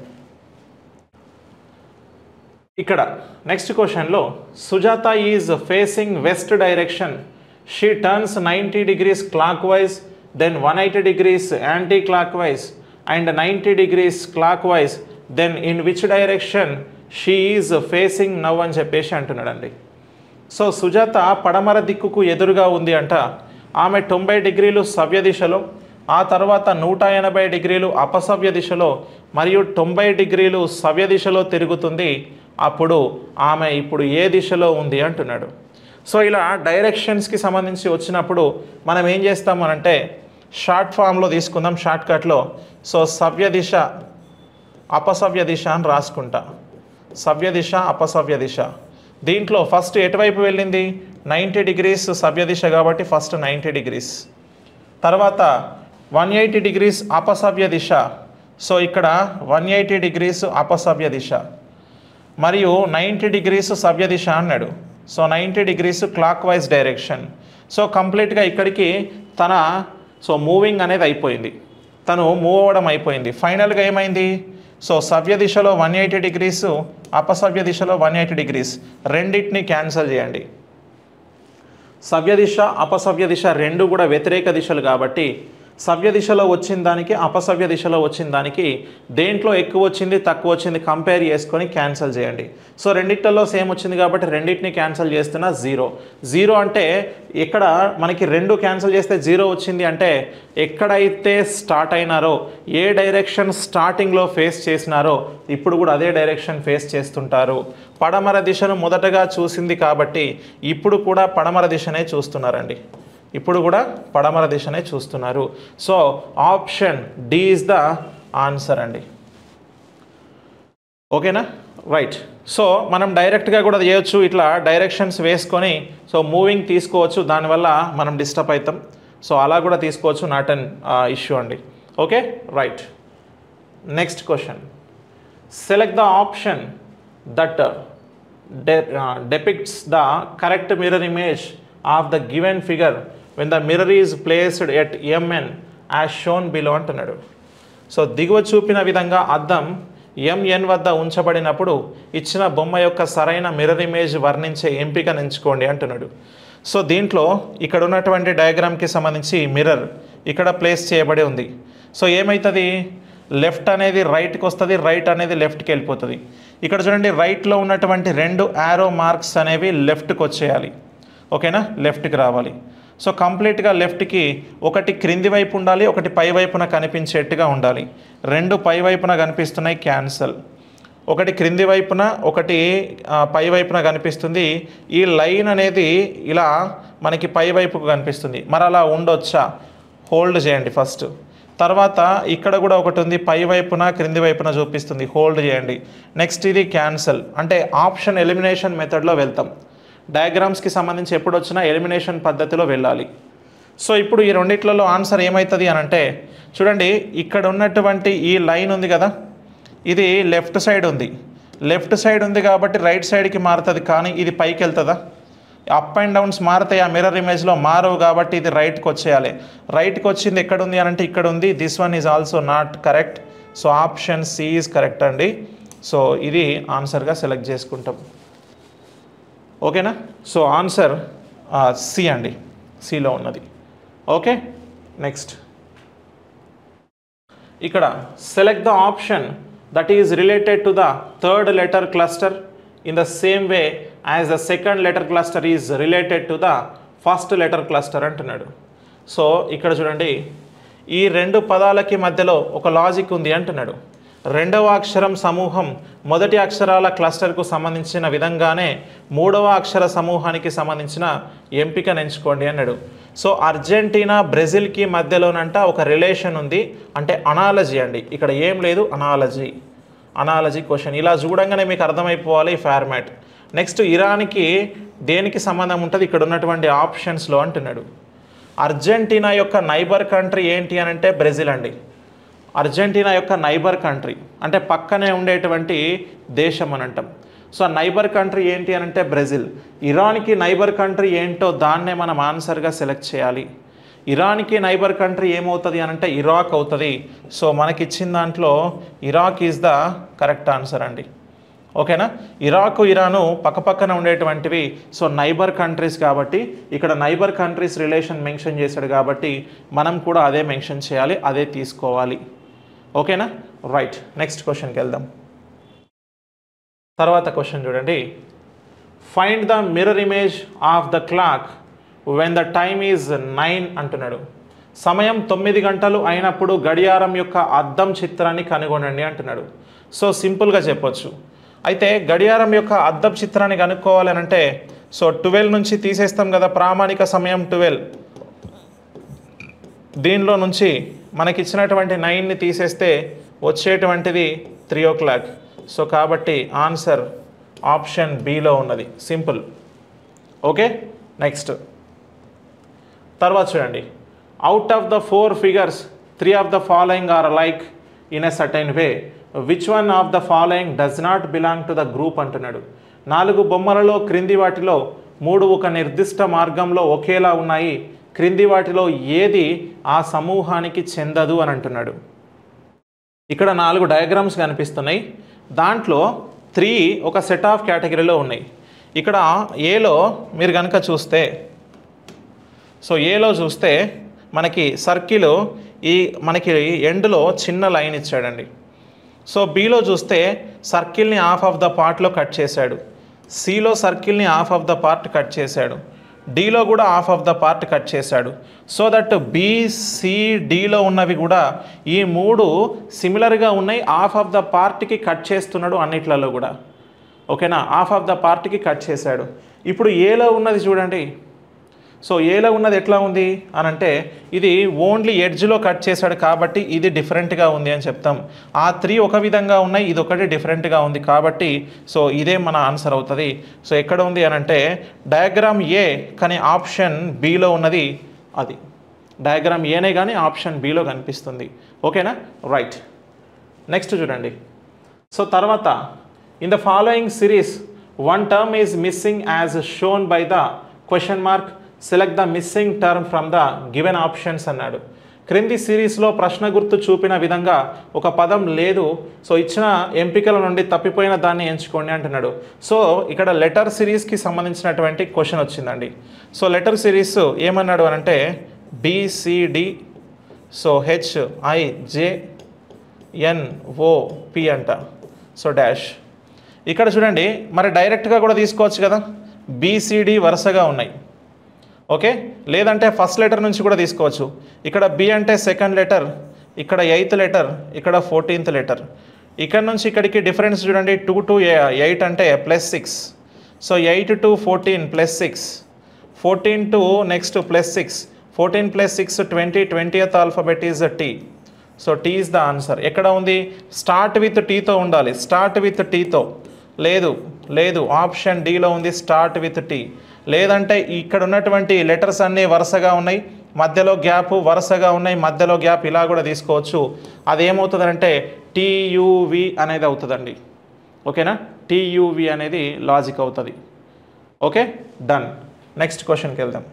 ఇక్కడ నెక్స్ట్ క్వశ్చన్లో Sujata is facing west direction she turns ninety degrees clockwise then one eighty degrees anticlockwise and ninety degrees clockwise then in which direction she is facing now అని చెప్పేసి అంటున్నాడండి సో సుజాత పడమర దిక్కుకు ఎదురుగా ఉంది అంట ఆమె తొంభై డిగ్రీలు సవ్య దిశలో ఆ తర్వాత నూట ఎనభై డిగ్రీలు అపసవ్య దిశలో మరియు తొంభై డిగ్రీలు సవ్య దిశలో తిరుగుతుంది అప్పుడు ఆమె ఇప్పుడు ఏ దిశలో ఉంది అంటున్నాడు సో ఇలా డైరెక్షన్స్కి సంబంధించి వచ్చినప్పుడు మనం ఏం చేస్తామనంటే షార్ట్ ఫామ్లో తీసుకుందాం షార్ట్ కట్లో సో సవ్య దిశ అపసవ్య దిశ అని రాసుకుంటా సవ్య దిశ అపసవ్య దిశ దీంట్లో ఫస్ట్ ఎటువైపు వెళ్ళింది నైంటీ డిగ్రీస్ సవ్య దిశ కాబట్టి ఫస్ట్ నైంటీ డిగ్రీస్ తర్వాత వన్ ఎయిటీ డిగ్రీస్ అపసవ్య దిశ సో ఇక్కడ వన్ ఎయిటీ డిగ్రీస్ అపసవ్య దిశ మరియు నైంటీ డిగ్రీస్ సవ్య దిశ అన్నాడు so ninety degrees clockwise direction so కంప్లీట్గా ఇక్కడికి తన సో మూవింగ్ అనేది అయిపోయింది తను మూవ్ అవ్వడం అయిపోయింది ఫైనల్గా ఏమైంది సో సవ్య దిశలో వన్ ఎయిటీ డిగ్రీస్ అపసవ్య దిశలో వన్ ఎయిటీ డిగ్రీస్ రెండింటిని క్యాన్సిల్ చేయండి సవ్య దిశ అపసవ్య దిశ రెండు కూడా వ్యతిరేక దిశలు కాబట్టి సవ్య దిశలో వచ్చిన దానికి అపసవ్య దిశలో వచ్చిన దానికి దేంట్లో ఎక్కువ వచ్చింది తక్కువ వచ్చింది కంపేర్ చేసుకొని క్యాన్సిల్ చేయండి సో రెండిట్లలో సేమ్ వచ్చింది కాబట్టి రెండింటిని క్యాన్సిల్ చేస్తున్నా జీరో జీరో అంటే ఇక్కడ మనకి రెండు క్యాన్సిల్ చేస్తే జీరో వచ్చింది అంటే ఎక్కడైతే స్టార్ట్ అయినారో ఏ డైరెక్షన్ స్టార్టింగ్లో ఫేస్ చేసినారో ఇప్పుడు కూడా అదే డైరెక్షన్ ఫేస్ చేస్తుంటారు పడమర దిశను మొదటగా చూసింది కాబట్టి ఇప్పుడు కూడా పడమర దిశనే చూస్తున్నారండి ఇప్పుడు కూడా పడమర దిశనే చూస్తున్నారు so option D is the answer అండి ఓకేనా రైట్ సో మనం డైరెక్ట్గా కూడా చేయొచ్చు ఇట్లా డైరెక్షన్స్ వేసుకొని సో మూవింగ్ తీసుకోవచ్చు దానివల్ల మనం డిస్టర్బ్ అవుతాం సో అలా కూడా తీసుకోవచ్చు నాట్ అన్ ఇష్యూ అండి okay right next question select the option that depicts the correct mirror image of the given figure when the mirror is placed at mn as shown below అంటున్నాడు సో దిగువ చూపిన విధంగా అద్దం ఎంఎన్ వద్ద ఉంచబడినప్పుడు ఇచ్చిన బొమ్మ యొక్క సరైన మిర్రర్ ఇమేజ్ వర్ణించే ఎంపికను ఎంచుకోండి అంటున్నాడు సో దీంట్లో ఇక్కడ ఉన్నటువంటి డయాగ్రామ్కి సంబంధించి మిర్రర్ ఇక్కడ ప్లేస్ చేయబడి ఉంది సో ఏమవుతుంది లెఫ్ట్ అనేది రైట్కి వస్తుంది రైట్ అనేది లెఫ్ట్కి వెళ్ళిపోతుంది ఇక్కడ చూడండి రైట్లో ఉన్నటువంటి రెండు యారో మార్క్స్ అనేవి లెఫ్ట్కి వచ్చేయాలి ఓకేనా లెఫ్ట్కి రావాలి సో కంప్లీట్గా లెఫ్ట్కి ఒకటి క్రింది వైపు ఉండాలి ఒకటి పై వైపున కనిపించేట్టుగా ఉండాలి రెండు పై వైపున కనిపిస్తున్నాయి క్యాన్సల్ ఒకటి క్రింది వైపున ఒకటి ఆ, పై వైపున కనిపిస్తుంది ఈ లైన్ అనేది ఇలా మనకి పై వైపుకు కనిపిస్తుంది మరి అలా ఉండొచ్చా హోల్డ్ చేయండి ఫస్ట్ తర్వాత ఇక్కడ కూడా ఒకటి ఉంది పై వైపున క్రింది వైపున చూపిస్తుంది హోల్డ్ చేయండి నెక్స్ట్ ఇది క్యాన్సల్ అంటే ఆప్షన్ ఎలిమినేషన్ మెథడ్లో వెళ్తాం డయాగ్రామ్స్కి సంబంధించి ఎప్పుడు వచ్చినా ఎలిమినేషన్ పద్ధతిలో వెళ్ళాలి సో ఇప్పుడు ఈ రెండిట్లలో ఆన్సర్ ఏమవుతుంది అని అంటే చూడండి ఇక్కడ ఉన్నటువంటి ఈ లైన్ ఉంది కదా ఇది లెఫ్ట్ సైడ్ ఉంది లెఫ్ట్ సైడ్ ఉంది కాబట్టి రైట్ సైడ్కి మారుతుంది కానీ ఇది పైకి వెళ్తుందా అప్ అండ్ డౌన్స్ మారుతాయి ఆ మిర్రర్ ఇమేజ్లో మారవు కాబట్టి ఇది రైట్కి వచ్చేయాలి రైట్కి వచ్చింది ఎక్కడ ఉంది అని అంటే ఇక్కడ ఉంది this one is also not correct so option C is correct అండి సో ఇది ఆన్సర్గా సెలెక్ట్ చేసుకుంటాం ఓకేనా సో ఆన్సర్ సి అండి సిలో ఉన్నది ఓకే నెక్స్ట్ ఇక్కడ select the option that is related to the third letter cluster in the same way as the second letter cluster is related to the first letter cluster అంటున్నాడు సో ఇక్కడ చూడండి ఈ రెండు పదాలకి మధ్యలో ఒక లాజిక్ ఉంది అంటున్నాడు రెండవ అక్షరం సమూహం మొదటి అక్షరాల క్లస్టర్కు సంబంధించిన విధంగానే మూడవ అక్షర సమూహానికి సంబంధించిన ఎంపికను ఎంచుకోండి అన్నాడు సో అర్జెంటీనా బ్రెజిల్కి మధ్యలోనంట ఒక రిలేషన్ ఉంది అంటే అనాలజీ అండి ఇక్కడ ఏం లేదు అనాలజీ అనాలజీ క్వశ్చన్ ఇలా చూడంగానే మీకు అర్థమైపోవాలి ఈ ఫార్మాట్ నెక్స్ట్ ఇరాన్కి దేనికి సంబంధం ఉంటుంది ఇక్కడ ఉన్నటువంటి ఆప్షన్స్లో అంటున్నాడు అర్జెంటీనా యొక్క నైబర్ కంట్రీ ఏంటి అని అంటే బ్రెజిల్ అండి అర్జెంటీనా యొక్క నైబర్ కంట్రీ అంటే పక్కనే ఉండేటువంటి దేశం అని అంటాం సో నైబర్ కంట్రీ ఏంటి అని అంటే బ్రెజిల్ ఇరాన్కి నైబర్ కంట్రీ ఏంటో దాన్నే మనం ఆన్సర్గా సెలెక్ట్ చేయాలి ఇరాన్కి నైబర్ కంట్రీ ఏమవుతుంది అని అంటే ఇరాక్ అవుతుంది సో మనకి ఇచ్చిన దాంట్లో Iraq is the correct answer అండి ఓకేనా ఇరాక్ ఇరాను పక్కపక్కన ఉండేటువంటివి సో నైబర్ కంట్రీస్ కాబట్టి ఇక్కడ నైబర్ కంట్రీస్ రిలేషన్ మెన్షన్ చేశాడు కాబట్టి మనం కూడా అదే మెన్షన్ చేయాలి అదే తీసుకోవాలి ఓకేనా రైట్ నెక్స్ట్ క్వశ్చన్కి వెళ్దాం తర్వాత క్వశ్చన్ చూడండి find the mirror image of the clock when the time is nine అంటున్నాడు సమయం తొమ్మిది గంటలు అయినప్పుడు గడియారం యొక్క అద్దం చిత్రాన్ని కనుగొనండి అంటున్నాడు సో సింపుల్గా చెప్పొచ్చు అయితే గడియారం యొక్క అద్దం చిత్రాన్ని కనుక్కోవాలి అని అంటే సో ట్వెల్వ్ నుంచి తీసేస్తాం కదా ప్రామాణిక సమయం ట్వెల్వ్ దీనిలో నుంచి మనకి ఇచ్చినటువంటి నైన్ని తీసేస్తే వచ్చేటువంటిది త్రీ ఓ క్లాక్ సో కాబట్టి ఆన్సర్ ఆప్షన్ బిలో ఉన్నది సింపుల్ ఓకే నెక్స్ట్ తర్వాత చూడండి out of the four figures three of the following are like in a certain way which one of the following does not belong to the group అంటున్నాడు నాలుగు బొమ్మలలో క్రింది వాటిలో మూడు ఒక నిర్దిష్ట మార్గంలో ఒకేలా ఉన్నాయి క్రింది వాటిలో ఏది ఆ సమూహానికి చెందదు అని అంటున్నాడు ఇక్కడ నాలుగు డయాగ్రామ్స్ కనిపిస్తున్నాయి దాంట్లో త్రీ ఒక సెట్ ఆఫ్ కేటగిరీలో ఉన్నాయి ఇక్కడ ఏలో మీరు కనుక చూస్తే సో ఏలో చూస్తే మనకి సర్కిల్ ఈ మనకి ఎండ్లో చిన్న లైన్ ఇచ్చాడండి సో బీలో చూస్తే సర్కిల్ని హాఫ్ ఆఫ్ ద పార్ట్లో కట్ చేశాడు సిలో సర్కిల్ని half of the part cut చేశాడు డీలో కూడా half of the part cut చేశాడు సో దట్ బీసీడీలో ఉన్నవి కూడా ఈ మూడు సిమిలర్గా ఉన్నాయి హాఫ్ ఆఫ్ ద పార్ట్కి కట్ చేస్తున్నాడు అన్నిట్లలో కూడా ఓకేనా హాఫ్ ఆఫ్ ద పార్ట్కి కట్ చేశాడు ఇప్పుడు ఏలో ఉన్నది చూడండి సో ఏలో ఉన్నది ఎట్లా ఉంది అని అంటే ఇది ఓన్లీ ఎడ్జ్లో కట్ చేశాడు కాబట్టి ఇది డిఫరెంట్గా ఉంది అని చెప్తాం ఆ త్రీ ఒక విధంగా ఉన్నాయి ఇది ఒకటి డిఫరెంట్గా ఉంది కాబట్టి సో ఇదే మన ఆన్సర్ అవుతుంది సో ఎక్కడ ఉంది అని అంటే డయాగ్రామ్ ఏ కానీ ఆప్షన్ బిలో ఉన్నది అది డయాగ్రామ్ ఏనే కానీ ఆప్షన్ బిలో కనిపిస్తుంది ఓకేనా రైట్ నెక్స్ట్ చూడండి సో తర్వాత in the following series one term is missing as shown by the question mark select the missing term from the given options అన్నాడు క్రింది సిరీస్లో ప్రశ్న గుర్తు చూపిన విధంగా ఒక పదం లేదు సో ఇచ్చిన ఎంపికల నుండి తప్పిపోయిన దాన్ని ఎంచుకోండి అంటున్నాడు సో ఇక్కడ లెటర్ సిరీస్కి సంబంధించినటువంటి క్వశ్చన్ వచ్చిందండి సో లెటర్ సిరీస్ ఏమన్నాడు అని అంటే BCD so H I J N O P అంట సో డాష్ ఇక్కడ చూడండి మరి డైరెక్ట్గా కూడా తీసుకోవచ్చు కదా బీసీడి వరుసగా ఉన్నాయి ఓకే లేదంటే ఫస్ట్ లెటర్ నుంచి కూడా తీసుకోవచ్చు ఇక్కడ బి అంటే సెకండ్ లెటర్ ఇక్కడ ఎయిత్ లెటర్ ఇక్కడ ఫోర్టీన్త్ లెటర్ ఇక్కడ నుంచి ఇక్కడికి డిఫరెన్స్ చూడండి టూ టు ఎయిట్ అంటే plus six so eight to fourteen plus six fourteen to next plus six fourteen plus six twenty twentieth alphabet is the T so T is the answer ఎక్కడ ఉంది స్టార్ట్ విత్ టీతో ఉండాలి స్టార్ట్ విత్ టీతో లేదు లేదు ఆప్షన్ డిలో ఉంది స్టార్ట్ విత్ టీ లేదంటే ఇక్కడ ఉన్నటువంటి లెటర్స్ అన్నీ వరుసగా ఉన్నాయి మధ్యలో గ్యాప్ వరుసగా ఉన్నాయి మధ్యలో గ్యాప్ ఇలా కూడా తీసుకోవచ్చు అది ఏమవుతుందంటే టీయువి అనేది అవుతుందండి ఓకేనా టీయువి అనేది లాజిక్ అవుతుంది ఓకే డన్ నెక్స్ట్ క్వశ్చన్కి వెళ్దాం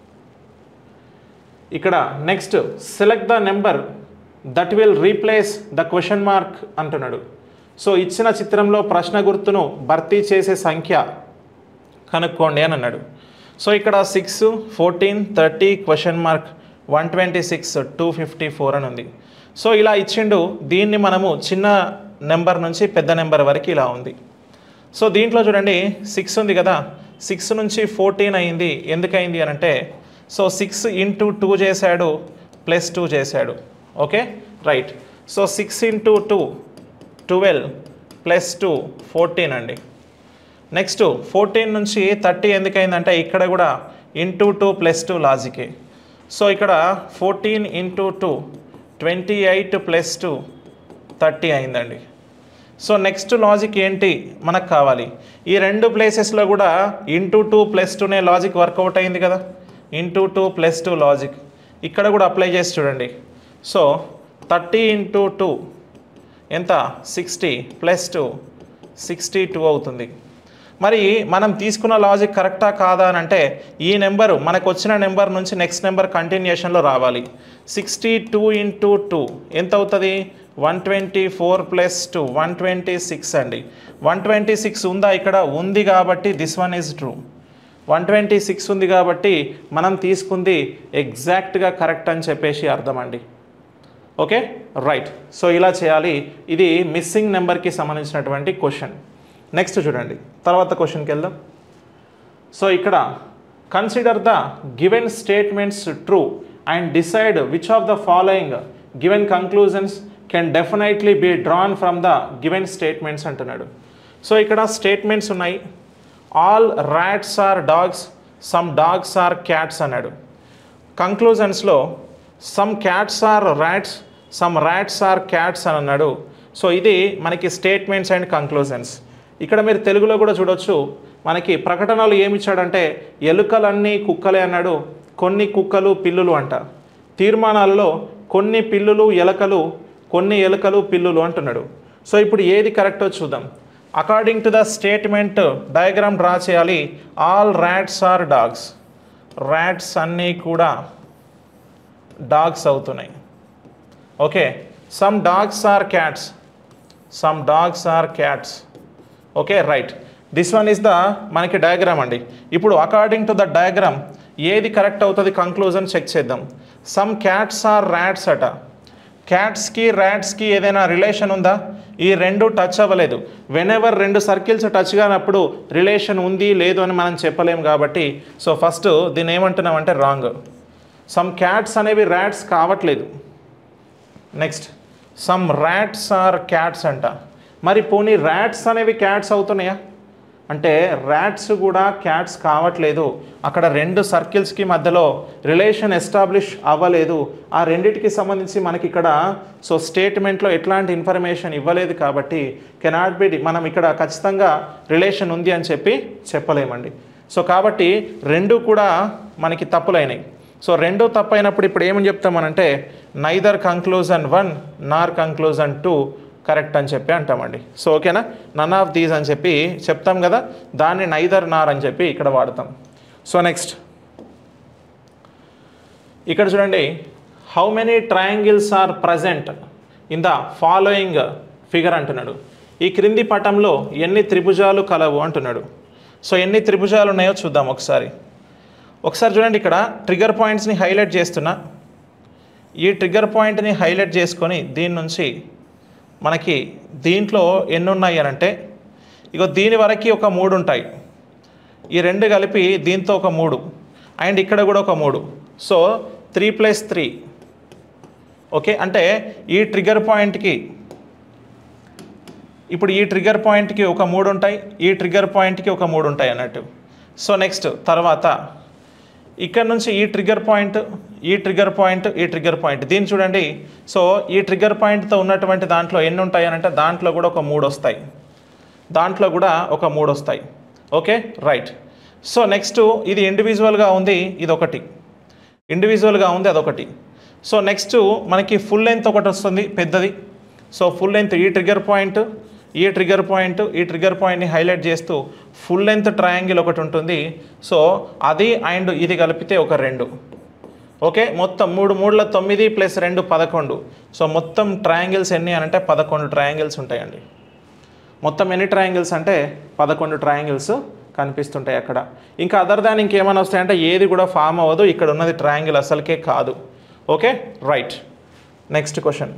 ఇక్కడ next select the number that will replace the question mark అంటున్నాడు సో ఇచ్చిన చిత్రంలో ప్రశ్న గుర్తును భర్తీ చేసే సంఖ్య కనుక్కోండి అని అన్నాడు సో ఇక్కడ six fourteen thirty question mark one twenty six two fifty four అని ఉంది సో ఇలా ఇచ్చిండు దీన్ని మనము చిన్న నెంబర్ నుంచి పెద్ద నెంబర్ వరకు ఇలా ఉంది సో దీంట్లో చూడండి సిక్స్ ఉంది కదా సిక్స్ నుంచి ఫోర్టీన్ అయింది ఎందుకయింది అని అంటే సో సిక్స్ ఇంటూ టూ చేశాడు ప్లస్ టూ చేశాడు okay right so six into two twelve plus two fourteen అండి నెక్స్ట్ ఫోర్టీన్ నుంచి థర్టీ ఎందుకైందంటే ఇక్కడ కూడా ఇంటూ టూ ప్లస్ టూ లాజికే సో ఇక్కడ fourteen into two twenty eight plus two thirty అయిందండి సో నెక్స్ట్ లాజిక్ ఏంటి మనకు కావాలి ఈ రెండు ప్లేసెస్లో కూడా ఇంటూ టూ ప్లస్ టూనే లాజిక్ వర్కౌట్ అయింది కదా into two plus two logic ఇక్కడ కూడా అప్లై చేసి చూడండి సో థర్టీ ఇంటూ టూ ఎంత sixty plus two sixty two అవుతుంది మరి మనం తీసుకున్న లాజిక్ కరెక్టా కాదా అని అంటే ఈ నెంబరు మనకు వచ్చిన నెంబర్ నుంచి నెక్స్ట్ నెంబర్ కంటిన్యూషన్లో రావాలి సిక్స్టీ టూ ఇంటూ టూ ఎంత అవుతుంది one twenty four plus two one twenty six అండి వన్ ట్వంటీ సిక్స్ ఉందా ఇక్కడ ఉంది కాబట్టి this one is true one twenty six ఉంది కాబట్టి మనం తీసుకుంది ఎగ్జాక్ట్గా కరెక్ట్ అని చెప్పేసి అర్థం అండి ఓకే రైట్ సో ఇలా చేయాలి ఇది మిస్సింగ్ నెంబర్కి సంబంధించినటువంటి క్వశ్చన్ నెక్స్ట్ చూడండి తర్వాత క్వశ్చన్కి వెళ్దాం సో ఇక్కడ consider the given statements true and decide which of the following given conclusions can definitely be drawn from the given statements అంటున్నాడు సో ఇక్కడ స్టేట్మెంట్స్ ఉన్నాయి all rats are dogs some dogs are cats అన్నాడు కంక్లూజన్స్లో some cats are rats some rats are cats అని అన్నాడు సో ఇది మనకి స్టేట్మెంట్స్ అండ్ కంక్లూజన్స్ ఇక్కడ మీరు తెలుగులో కూడా చూడొచ్చు మనకి ప్రకటనలు ఏమి ఇచ్చాడంటే ఎలుకలన్నీ కుక్కలే అన్నాడు కొన్ని కుక్కలు పిల్లులు అంట తీర్మానాలలో కొన్ని పిల్లులు ఎలకలు కొన్ని ఎలుకలు పిల్లులు అంటున్నాడు సో ఇప్పుడు ఏది కరెక్టో చూద్దాం according to the statement diagram draw చేయాలి all rats are dogs rats అన్నీ కూడా డాగ్స్ అవుతున్నాయి okay some dogs are cats some dogs are cats okay right this one is the మనకి డయాగ్రామ్ అండి ఇప్పుడు అకార్డింగ్ టు ద డయాగ్రామ్ ఏది కరెక్ట్ అవుతుంది కంక్లూజన్ చెక్ చేద్దాం సమ్ క్యాట్స్ ఆర్ ర్యాట్స్ అట క్యాట్స్కి ర్యాట్స్కి ఏదైనా రిలేషన్ ఉందా ఈ రెండు టచ్ అవ్వలేదు వెన్ ఎవర్ రెండు సర్కిల్స్ టచ్ కానప్పుడు రిలేషన్ ఉంది లేదు అని మనం చెప్పలేము కాబట్టి సో ఫస్ట్ దీన్ని ఏమంటున్నామంటే రాంగ్ సమ్ క్యాట్స్ అనేవి ర్యాట్స్ కావట్లేదు next some rats are cats అంట మరి పోనీ ర్యాట్స్ అనేవి క్యాట్స్ అవుతున్నాయా అంటే ర్యాట్స్ కూడా క్యాట్స్ కావట్లేదు అక్కడ రెండు సర్కిల్స్కి మధ్యలో రిలేషన్ ఎస్టాబ్లిష్ అవ్వలేదు ఆ రెండిటికి సంబంధించి మనకి ఇక్కడ సో స్టేట్మెంట్లో ఎట్లాంటి ఇన్ఫర్మేషన్ ఇవ్వలేదు కాబట్టి కెనాట్ బి మనం ఇక్కడ ఖచ్చితంగా రిలేషన్ ఉంది అని చెప్పి చెప్పలేమండి సో కాబట్టి రెండు కూడా మనకి తప్పులైనాయి సో రెండు తప్పైనప్పుడు ఇప్పుడు ఏమని చెప్తామనంటే neither conclusion one nor conclusion two correct అని చెప్పి అంటామండి సో ఓకేనా నన్ ఆఫ్ దీస్ అని చెప్పి చెప్తాం కదా దాన్ని నైదర్ నార్ అని చెప్పి ఇక్కడ వాడతాం సో నెక్స్ట్ ఇక్కడ చూడండి how many triangles are present in the following figure అంటున్నాడు ఈ క్రింది పటంలో ఎన్ని త్రిభుజాలు కలవు అంటున్నాడు సో ఎన్ని త్రిభుజాలు ఉన్నాయో చూద్దాం ఒకసారి ఒకసారి చూడండి ఇక్కడ ట్రిగర్ పాయింట్స్ని హైలైట్ చేస్తున్నా ఈ ట్రిగర్ పాయింట్ని హైలైట్ చేసుకొని దీని నుంచి మనకి దీంట్లో ఎన్ని ఉన్నాయి అని అంటే ఇగో దీని వరకు ఒక మూడు ఉంటాయి ఈ రెండు కలిపి దీంతో ఒక మూడు అండ్ ఇక్కడ కూడా ఒక మూడు so three plus three okay అంటే ఈ ట్రిగర్ పాయింట్కి ఇప్పుడు ఈ ట్రిగర్ పాయింట్కి ఒక మూడు ఉంటాయి ఈ ట్రిగర్ పాయింట్కి ఒక మూడు ఉంటాయి అన్నట్టు సో నెక్స్ట్ తర్వాత ఇక్కడ నుంచి ఈ ట్రిగర్ పాయింట్ ఈ ట్రిగర్ పాయింట్ ఈ ట్రిగర్ పాయింట్ దీన్ని చూడండి సో ఈ ట్రిగర్ పాయింట్తో ఉన్నటువంటి దాంట్లో ఎన్ని ఉంటాయి అని అంటే దాంట్లో కూడా ఒక మూడు వస్తాయి దాంట్లో కూడా ఒక మూడు వస్తాయి ఓకే రైట్ సో నెక్స్ట్ ఇది ఇండివిజువల్గా ఉంది ఇది ఒకటి ఇండివిజువల్గా ఉంది అదొకటి సో నెక్స్ట్ మనకి ఫుల్ లెంత్ ఒకటి వస్తుంది పెద్దది సో ఫుల్ లెంత్ ఈ ట్రిగర్ పాయింట్ ఈ ట్రిగర్ పాయింట్ ఈ ట్రిగర్ పాయింట్ని హైలైట్ చేస్తూ ఫుల్ లెంత్ ట్రయాంగిల్ ఒకటి ఉంటుంది సో అది అండ్ ఇది కలిపితే ఒక రెండు ఓకే మొత్తం మూడు మూడుల తొమ్మిది ప్లస్ రెండు పదకొండు సో మొత్తం ట్రయాంగిల్స్ ఎన్ని అని అంటే పదకొండు ట్రయాంగిల్స్ ఉంటాయండి మొత్తం ఎన్ని ట్రయాంగిల్స్ అంటే పదకొండు ట్రయాంగిల్స్ కనిపిస్తుంటాయి అక్కడ ఇంకా అదర్ దాన్ ఇంకేమైనా వస్తాయంటే ఏది కూడా ఫామ్ అవ్వదు ఇక్కడ ఉన్నది ట్రయాంగిల్ అసలుకే కాదు ఓకే రైట్ నెక్స్ట్ క్వశ్చన్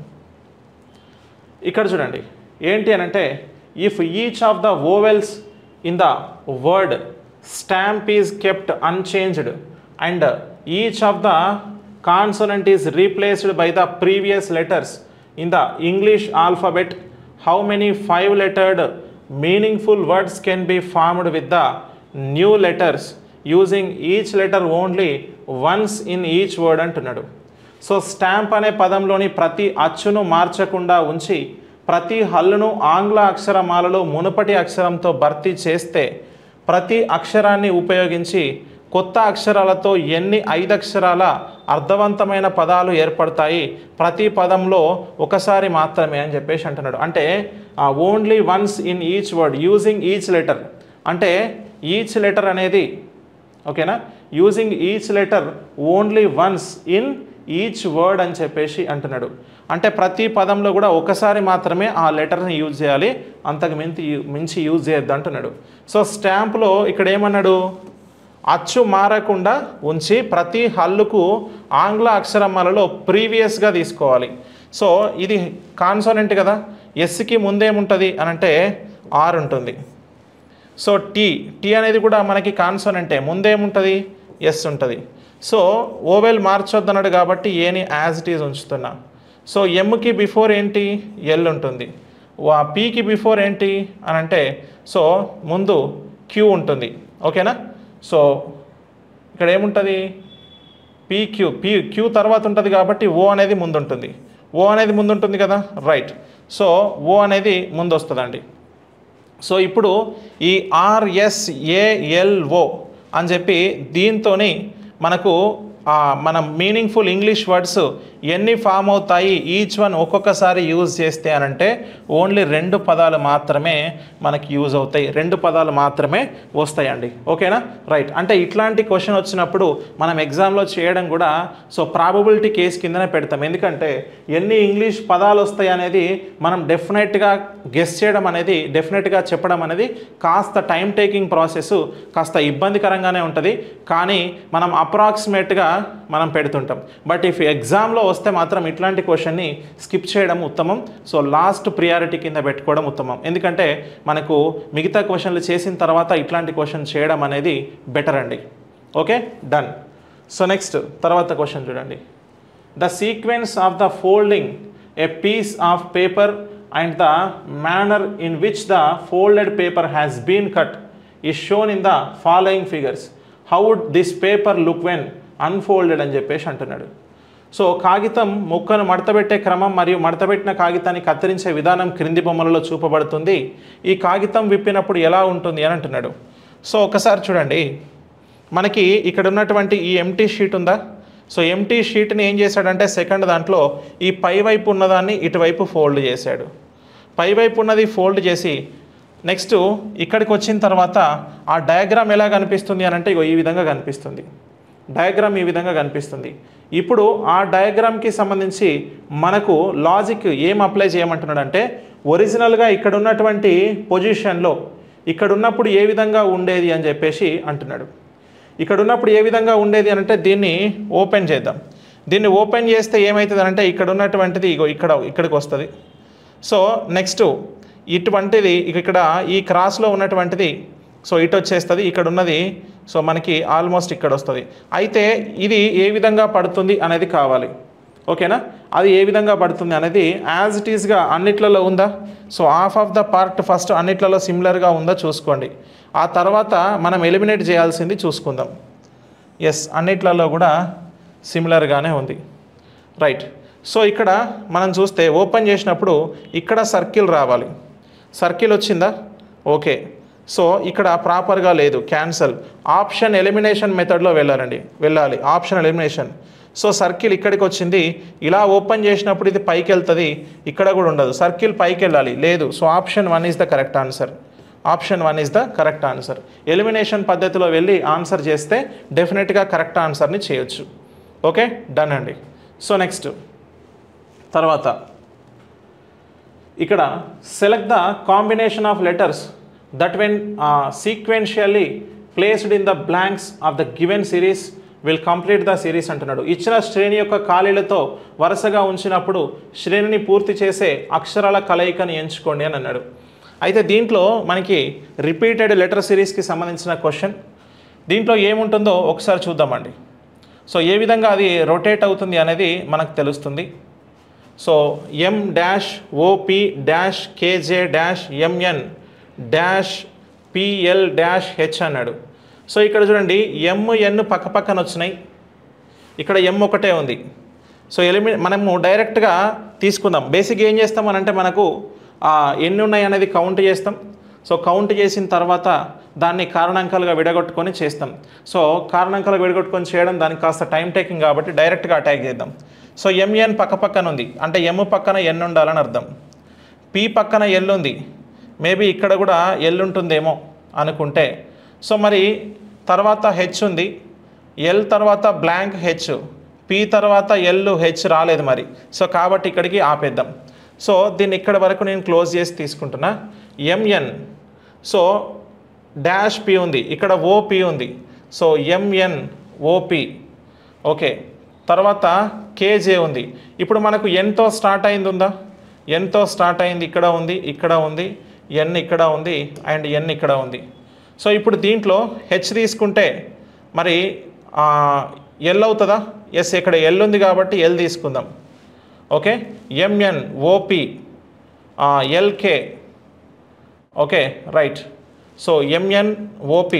ఇక్కడ చూడండి ఏంటి అని అంటే if each of the vowels in the word stamp is kept unchanged and each of the consonant is replaced by the previous letters in the English alphabet how many five lettered meaningful words can be formed with the new letters using each letter only once in each word అంటున్నాడు సో స్టాంప్ అనే పదంలోని ప్రతి అచ్చును మార్చకుండా ఉంచి ప్రతి హల్లును ఆంగ్ల అక్షరమాలలో మునుపటి అక్షరంతో భర్తీ చేస్తే ప్రతి అక్షరాన్ని ఉపయోగించి కొత్త అక్షరాలతో ఎన్ని ఐదు అక్షరాల అర్థవంతమైన పదాలు ఏర్పడతాయి ప్రతి పదంలో ఒకసారి మాత్రమే అని చెప్పేసి అంటున్నాడు అంటే only once in each word using each letter అంటే ఈచ్ లెటర్ అనేది ఓకేనా using each letter only once in each word అని చెప్పేసి అంటున్నాడు అంటే ప్రతి పదంలో కూడా ఒకసారి మాత్రమే ఆ లెటర్ని యూజ్ చేయాలి అంతకు మించి మించి యూజ్ చేయొద్దు అంటున్నాడు సో స్టాంప్లో ఇక్కడ ఏమన్నాడు అచ్చు మారకుండా ఉంచి ప్రతి హల్లుకు ఆంగ్ల అక్షరమాలలో ప్రీవియస్గా తీసుకోవాలి సో ఇది కాన్సోనెంట్ కదా ఎస్కి ముందేముంటుంది అని అంటే ఆర్ ఉంటుంది సో టీ టీ అనేది కూడా మనకి కాన్సోనెంటే ముందేముంటుంది ఎస్ ఉంటుంది సో ఓవెల్ మార్చొద్దన్నాడు కాబట్టి ఏని యాజ్ ఇట్ ఈజ్ ఉంచుతున్నా సో ఎమ్కి బిఫోర్ ఏంటి ఎల్ ఉంటుంది వా పీకి బిఫోర్ ఏంటి అని అంటే సో ముందు క్యూ ఉంటుంది ఓకేనా సో ఇక్కడ ఏముంటుంది పీక్యూ పీ క్యూ తర్వాత ఉంటుంది కాబట్టి ఓ అనేది ముందు ఉంటుంది ఓ అనేది ముందు ఉంటుంది కదా రైట్ సో ఓ అనేది ముందు వస్తుందండి సో ఇప్పుడు ఈ ఆర్ఎస్ఏఎల్ఓ అని చెప్పి దీంతోని మనకు ఆ, మనం మీనింగ్ఫుల్ ఇంగ్లీష్ వర్డ్స్ ఎన్ని ఫామ్ అవుతాయి ఈచ్ వన్ ఒక్కొక్కసారి యూజ్ చేస్తే అనంటే ఓన్లీ రెండు పదాలు మాత్రమే మనకి యూజ్ అవుతాయి రెండు పదాలు మాత్రమే వస్తాయండి ఓకేనా రైట్ అంటే ఇట్లాంటి క్వశ్చన్ వచ్చినప్పుడు మనం ఎగ్జామ్లో చేయడం కూడా సో ప్రాబబిలిటీ కేస్ కిందనే పెడతాం ఎందుకంటే ఎన్ని ఇంగ్లీష్ పదాలు వస్తాయి అనేది మనం డెఫినెట్గా గెస్ చేయడం అనేది డెఫినెట్గా చెప్పడం అనేది కాస్త టైం టేకింగ్ ప్రాసెస్ కాస్త ఇబ్బందికరంగానే ఉంటుంది కానీ మనం అప్రాక్సిమేట్గా మనం పెడుతుంటాం బట్ ఇఫ్ ఎగ్జామ్లో వస్తే మాత్రం ఇట్లాంటి క్వశ్చన్ని స్కిప్ చేయడం ఉత్తమం సో లాస్ట్ ప్రియారిటీ కింద పెట్టుకోవడం ఉత్తమం ఎందుకంటే మనకు మిగతా క్వశ్చన్లు చేసిన తర్వాత ఇట్లాంటి క్వశ్చన్ చేయడం అనేది బెటర్ అండి ఓకే డన్ సో నెక్స్ట్ తర్వాత క్వశ్చన్ చూడండి the sequence of the folding a piece of paper and the manner in which the folded paper has been cut is shown in the following figures how would this paper look when unfolded అని చెప్పేసి అంటున్నాడు సో కాగితం ముక్కను మడతబెట్టే క్రమం మరియు మడతబెట్టిన కాగితాన్ని కత్తిరించే విధానం క్రింది బొమ్మలలో చూపబడుతుంది ఈ కాగితం విప్పినప్పుడు ఎలా ఉంటుంది అని అంటున్నాడు సో ఒకసారి చూడండి మనకి ఇక్కడ ఉన్నటువంటి ఈ ఎంటీ షీట్ ఉందా సో ఎంటీ షీట్ని ఏం చేశాడంటే సెకండ్ దాంట్లో ఈ పై వైపు ఉన్నదాన్ని ఇటువైపు ఫోల్డ్ చేశాడు పై వైపు ఉన్నది ఫోల్డ్ చేసి నెక్స్ట్ ఇక్కడికి వచ్చిన తర్వాత ఆ డయాగ్రామ్ ఎలా కనిపిస్తుంది అని అంటే ఇగో ఈ విధంగా కనిపిస్తుంది డయాగ్రామ్ ఈ విధంగా కనిపిస్తుంది ఇప్పుడు ఆ డయాగ్రామ్కి సంబంధించి మనకు లాజిక్ ఏం అప్లై చేయమంటున్నాడంటే ఒరిజినల్గా ఇక్కడ ఉన్నటువంటి పొజిషన్లో ఇక్కడ ఉన్నప్పుడు ఏ విధంగా ఉండేది అని చెప్పేసి అంటున్నాడు ఇక్కడ ఉన్నప్పుడు ఏ విధంగా ఉండేది అని అంటే దీన్ని ఓపెన్ చేద్దాం దీన్ని ఓపెన్ చేస్తే ఏమవుతుంది అంటే ఇక్కడ ఉన్నటువంటిది ఇగో ఇక్కడ ఇక్కడికి వస్తుంది సో నెక్స్ట్ ఇటువంటిది ఇక ఇక్కడ ఈ క్రాస్లో ఉన్నటువంటిది సో ఇటు వచ్చేస్తుంది ఇక్కడ ఉన్నది సో మనకి ఆల్మోస్ట్ ఇక్కడ వస్తుంది అయితే ఇది ఏ విధంగా పడుతుంది అనేది కావాలి ఓకేనా అది ఏ విధంగా పడుతుంది అనేది యాజ్ ఇట్ ఈస్గా అన్నిట్లలో ఉందా so half of the part first అన్నిట్లలో సిమిలర్గా ఉందా చూసుకోండి ఆ తర్వాత మనం ఎలిమినేట్ చేయాల్సింది చూసుకుందాం ఎస్ అన్నిట్లలో కూడా సిమిలర్గానే ఉంది రైట్ సో ఇక్కడ మనం చూస్తే ఓపెన్ చేసినప్పుడు ఇక్కడ సర్కిల్ రావాలి సర్కిల్ వచ్చిందా ఓకే సో ఇక్కడ ప్రాపర్గా లేదు క్యాన్సల్ ఆప్షన్ ఎలిమినేషన్ మెథడ్లో వెళ్ళాలండి వెళ్ళాలి ఆప్షన్ ఎలిమినేషన్ సో సర్కిల్ ఇక్కడికి వచ్చింది ఇలా ఓపెన్ చేసినప్పుడు ఇది పైకి వెళ్తుంది ఇక్కడ కూడా ఉండదు సర్కిల్ పైకి వెళ్ళాలి లేదు so option one is the correct answer option one is the correct answer elimination పద్ధతిలో వెళ్ళి ఆన్సర్ చేస్తే డెఫినెట్గా కరెక్ట్ ఆన్సర్ని చేయొచ్చు ఓకే డన్ అండి సో నెక్స్ట్ తర్వాత ఇక్కడ select the combination of letters that when sequentially placed in the blanks of the given series will complete the series అంటున్నాడు ఇచ్చిన శ్రేణి యొక్క ఖాళీలతో వరుసగా ఉంచినప్పుడు శ్రేణిని పూర్తి చేసే అక్షరాల కలయికని ఎంచుకోండి అని అన్నాడు అయితే దీంట్లో మనకి రిపీటెడ్ లెటర్ సిరీస్కి సంబంధించిన క్వశ్చన్ దీంట్లో ఏముంటుందో ఒకసారి చూద్దామండి సో ఏ విధంగా అది రొటేట్ అవుతుంది అనేది మనకు తెలుస్తుంది so M dash OP dash KJ dash MN dash PL dash H అన్నాడు సో ఇక్కడ చూడండి ఎం ఎన్ పక్క పక్కన వచ్చినాయి ఇక్కడ ఎం ఒకటే ఉంది సో ఎలిమి మనము డైరెక్ట్గా తీసుకుందాం బేసిక్ ఏం చేస్తాం అని అంటే మనకు ఆ, ఎన్ని ఉన్నాయి అనేది కౌంట్ చేస్తాం సో కౌంట్ చేసిన తర్వాత దాన్ని కారణాంకాలుగా విడగొట్టుకొని చేస్తాం సో కారణాంకాలుగా విడగొట్టుకొని చేయడం దానికి కాస్త టైం టేకింగ్ కాబట్టి డైరెక్ట్గా అటాక్ చేద్దాం సో ఎంఎన్ పక్క పక్కన ఉంది అంటే ఎమ్ పక్కన ఎన్ ఉండాలని అర్థం పి పక్కన ఎల్ ఉంది మేబీ ఇక్కడ కూడా ఎల్ ఉంటుందేమో అనుకుంటే సో మరి తర్వాత హెచ్ ఉంది ఎల్ తర్వాత బ్లాంక్ హెచ్ పి తర్వాత ఎల్ హెచ్ రాలేదు మరి సో కాబట్టి ఇక్కడికి ఆపేద్దాం సో దీన్ని ఇక్కడ వరకు నేను క్లోజ్ చేసి తీసుకుంటున్నా ఎంఎన్ సో డాష్ పి ఉంది ఇక్కడ ఓపి ఉంది సో ఎంఎన్ ఓపి ఓకే తర్వాత కేజే ఉంది ఇప్పుడు మనకు ఎంతో స్టార్ట్ అయింది ఉందా ఎంతో స్టార్ట్ అయింది ఇక్కడ ఉంది ఇక్కడ ఉంది ఎన్ ఇక్కడ ఉంది అండ్ ఎన్ ఇక్కడ ఉంది సో ఇప్పుడు దీంట్లో హెచ్ తీసుకుంటే మరి ఎల్ అవుతుందా ఎస్ ఇక్కడ ఎల్ ఉంది కాబట్టి ఎల్ తీసుకుందాం okay MN OP LK okay right so MN OP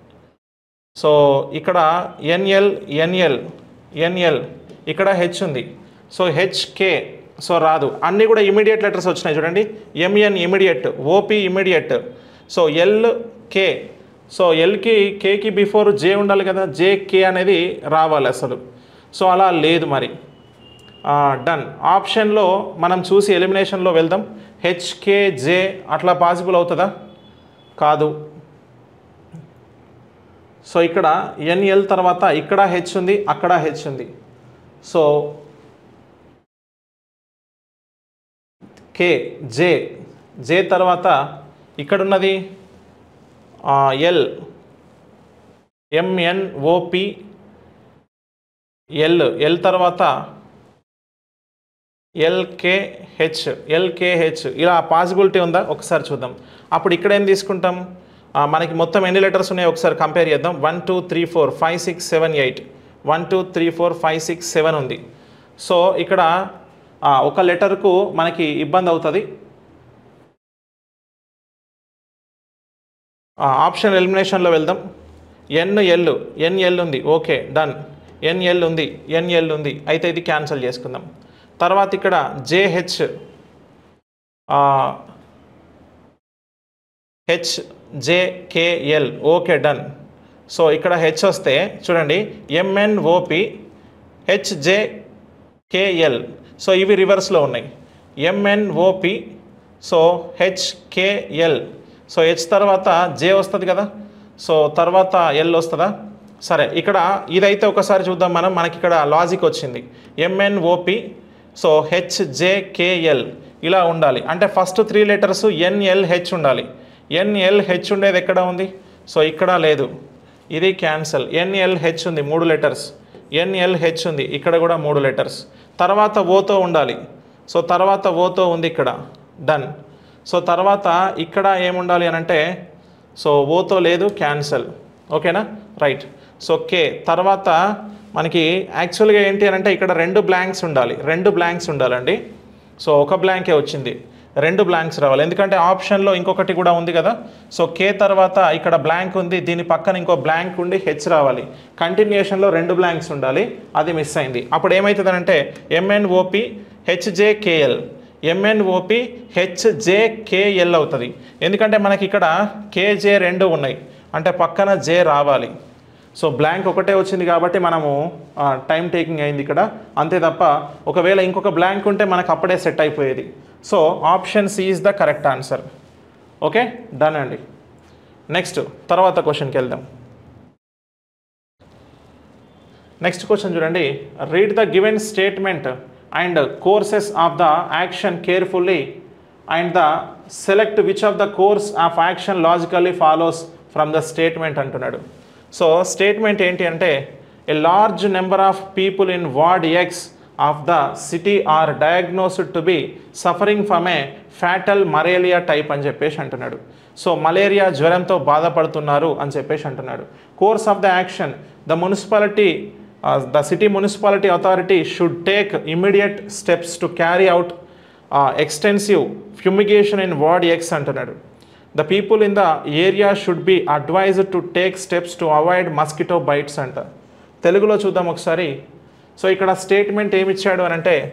so ఇక్కడ ఎన్ఎల్ ఎన్ఎల్ ఎన్ఎల్ ఇక్కడ హెచ్ ఉంది సో హెచ్కే సో రాదు అన్నీ కూడా ఇమీడియట్ లెటర్స్ వచ్చినాయి చూడండి MN immediate OP immediate so L K so ఎల్కి కేకి బిఫోర్ జే ఉండాలి కదా జే కే అనేది రావాలి అసలు సో అలా లేదు మరి డన్ ఆప్షన్లో మనం చూసి ఎలిమినేషన్లో వెళ్దాం హెచ్కే జే అట్లా పాసిబుల్ అవుతుందా కాదు సో ఇక్కడ ఎన్ఎల్ తర్వాత ఇక్కడ హెచ్ ఉంది అక్కడ హెచ్ ఉంది సో కే జే జే తర్వాత ఇక్కడున్నది L MN OP L L తర్వాత ఎల్కేహెచ్ ఎల్కేహెచ్ ఇలా పాసిబిలిటీ ఉందా ఒకసారి చూద్దాం అప్పుడు ఇక్కడ ఏం తీసుకుంటాం ఆ, మనకి మొత్తం ఎన్ని లెటర్స్ ఉన్నాయో ఒకసారి కంపేర్ చేద్దాం one two three four five six seven eight one two three four five six seven ఉంది సో ఇక్కడ ఆ, ఒక లెటర్కు మనకి ఇబ్బంది అవుతుంది ఆప్షన్ ఎలిమినేషన్లో వెళ్దాం ఎన్ ఎల్ ఎన్ ఎల్ ఉంది ఓకే డన్ ఎన్ ఎల్ ఉంది ఎన్ ఎల్ ఉంది అయితే ఇది క్యాన్సిల్ చేసుకుందాం తర్వాత ఇక్కడ JH H JKL okay done so ఇక్కడ హెచ్ వస్తే చూడండి ఎంఎన్ఓపి హెచ్జేకేఎల్ సో ఇవి రివర్స్లో ఉన్నాయి MNOP so HKL so H తర్వాత జే వస్తుంది కదా సో తర్వాత ఎల్ వస్తుందా సరే ఇక్కడ ఇదైతే ఒకసారి చూద్దాం మనం మనకి ఇక్కడ లాజిక్ వచ్చింది ఎంఎన్ఓపి సో హెచ్జేకేఎల్ ఇలా ఉండాలి అంటే ఫస్ట్ త్రీ లెటర్స్ ఎన్ఎల్హెచ్ ఉండాలి ఎన్ఎల్హెచ్ ఉండేది ఎక్కడ ఉంది సో ఇక్కడ లేదు ఇది క్యాన్సల్ ఎన్ఎల్హెచ్ ఉంది మూడు లెటర్స్ ఎన్ఎల్హెచ్ ఉంది ఇక్కడ కూడా మూడు లెటర్స్ తర్వాత ఓతో ఉండాలి సో తర్వాత ఓతో ఉంది ఇక్కడ డన్ సో తర్వాత ఇక్కడ ఏముండాలి అని అంటే సో ఓతో లేదు క్యాన్సల్ ఓకేనా రైట్ సో కే తర్వాత మనకి యాక్చువల్గా ఏంటి అని అంటే ఇక్కడ రెండు బ్లాంక్స్ ఉండాలి రెండు బ్లాంక్స్ ఉండాలండి సో ఒక బ్లాంకే వచ్చింది రెండు బ్లాంక్స్ రావాలి ఎందుకంటే ఆప్షన్లో ఇంకొకటి కూడా ఉంది కదా సో కే తర్వాత ఇక్కడ బ్లాంక్ ఉంది దీని పక్కన ఇంకో బ్లాంక్ ఉండి హెచ్ రావాలి కంటిన్యూషన్లో రెండు బ్లాంక్స్ ఉండాలి అది మిస్ అయింది అప్పుడు ఏమవుతుందంటే ఎంఎన్ఓపి హెచ్జేకేఎల్ ఎంఎన్ఓపి హెచ్జేకేఎల్ అవుతుంది ఎందుకంటే మనకి ఇక్కడ కేజే రెండు ఉన్నాయి అంటే పక్కన జే రావాలి సో బ్లాంక్ ఒకటే వచ్చింది కాబట్టి మనము టైం టేకింగ్ అయింది ఇక్కడ అంతే తప్ప ఒకవేళ ఇంకొక బ్లాంక్ ఉంటే మనకు అప్పుడే సెట్ అయిపోయేది so option C is the correct answer okay done అండి నెక్స్ట్ తర్వాత క్వశ్చన్కి వెళ్దాం నెక్స్ట్ క్వశ్చన్ చూడండి read the given statement and courses of the action carefully and the select which of the course of action logically follows from the statement అంటున్నాడు సో స్టేట్మెంట్ ఏంటి అంటే a large number of people in ward X of the city are diagnosed to be suffering from a fatal malaria type అని చెప్పేసి అంటున్నాడు సో మలేరియా జ్వరంతో బాధపడుతున్నారు అని చెప్పేసి అంటున్నాడు course of the action the municipality the city municipality authority should take immediate steps to carry out extensive fumigation in ward X అంటున్నాడు the people in the area should be advised to take steps to avoid mosquito bites అంట తెలుగులో చూద్దాం ఒకసారి సో ఇక్కడ స్టేట్మెంట్ ఏమిచ్చాడు అని అంటే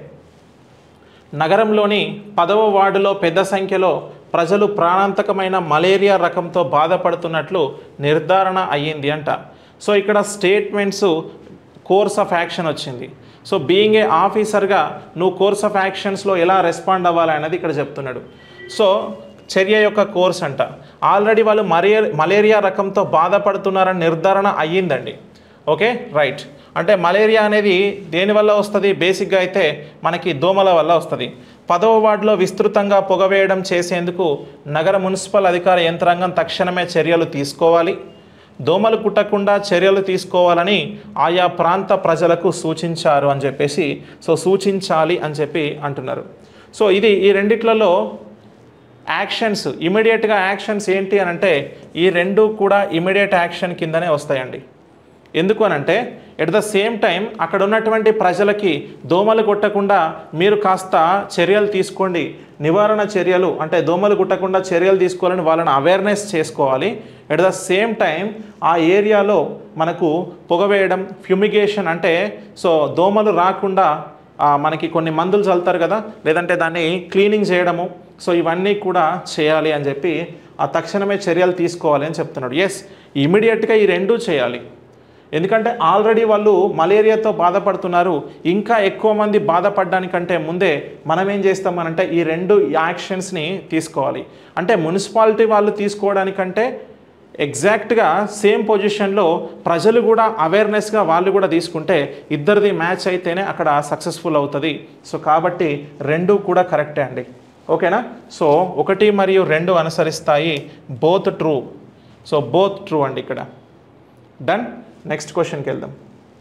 నగరంలోని పదవ వార్డులో పెద్ద సంఖ్యలో ప్రజలు ప్రాణాంతకమైన మలేరియా రకంతో బాధపడుతున్నట్లు నిర్ధారణ అయ్యింది అంట సో ఇక్కడ స్టేట్మెంట్స్ కోర్స్ ఆఫ్ యాక్షన్ వచ్చింది సో బీయింగ్ ఏ ఆఫీసర్గా నువ్వు కోర్స్ ఆఫ్ యాక్షన్స్లో ఎలా రెస్పాండ్ అవ్వాలి అనేది ఇక్కడ చెప్తున్నాడు సో చర్య యొక్క కోర్స్ అంట ఆల్రెడీ వాళ్ళు మరే మలేరియా రకంతో బాధపడుతున్నారని నిర్ధారణ అయ్యిందండి ఓకే రైట్ అంటే మలేరియా అనేది దేనివల్ల వస్తుంది బేసిక్గా అయితే మనకి దోమల వల్ల వస్తుంది పదవ వార్డులో విస్తృతంగా పొగవేయడం చేసేందుకు నగర మున్సిపల్ అధికార యంత్రాంగం తక్షణమే చర్యలు తీసుకోవాలి దోమలు కుట్టకుండా చర్యలు తీసుకోవాలని ఆయా ప్రాంత ప్రజలకు సూచించారు అని చెప్పేసి సో సూచించాలి అని చెప్పి అంటున్నారు సో ఇది ఈ రెండిట్లలో యాక్షన్స్ ఇమీడియట్గా యాక్షన్స్ ఏంటి అని అంటే ఈ రెండు కూడా ఇమీడియట్ యాక్షన్ కిందనే వస్తాయండి ఎందుకు అనంటే ఎట్ ద సేమ్ టైం అక్కడ ఉన్నటువంటి ప్రజలకి దోమలు కొట్టకుండా మీరు కాస్త చర్యలు తీసుకోండి నివారణ చర్యలు అంటే దోమలు కుట్టకుండా చర్యలు తీసుకోవాలని వాళ్ళని అవేర్నెస్ చేసుకోవాలి ఎట్ ద సేమ్ టైం ఆ ఏరియాలో మనకు పొగవేయడం ఫ్యూమిగేషన్ అంటే సో దోమలు రాకుండా ఆ, మనకి కొన్ని మందులు చల్లుతారు కదా లేదంటే దాన్ని క్లీనింగ్ చేయడము సో ఇవన్నీ కూడా చేయాలి అని చెప్పి ఆ తక్షణమే చర్యలు తీసుకోవాలి అని చెప్తున్నాడు ఎస్ ఇమీడియట్గా ఈ రెండూ చేయాలి ఎందుకంటే ఆల్రెడీ వాళ్ళు మలేరియాతో బాధపడుతున్నారు ఇంకా ఎక్కువ మంది బాధపడడానికంటే ముందే మనం ఏం చేస్తామనంటే ఈ రెండు యాక్షన్స్ని తీసుకోవాలి అంటే మున్సిపాలిటీ వాళ్ళు తీసుకోవడానికంటే ఎగ్జాక్ట్గా సేమ్ పొజిషన్లో ప్రజలు కూడా అవేర్నెస్గా వాళ్ళు కూడా తీసుకుంటే ఇద్దరిది మ్యాచ్ అయితేనే అక్కడ సక్సెస్ఫుల్ అవుతుంది సో కాబట్టి రెండు కూడా కరెక్టే అండి ఓకేనా సో ఒకటి మరియు రెండు అనుసరిస్తాయి both true so both true అండి ఇక్కడ డన్ నెక్స్ట్ క్వశ్చన్కి వెళ్దాం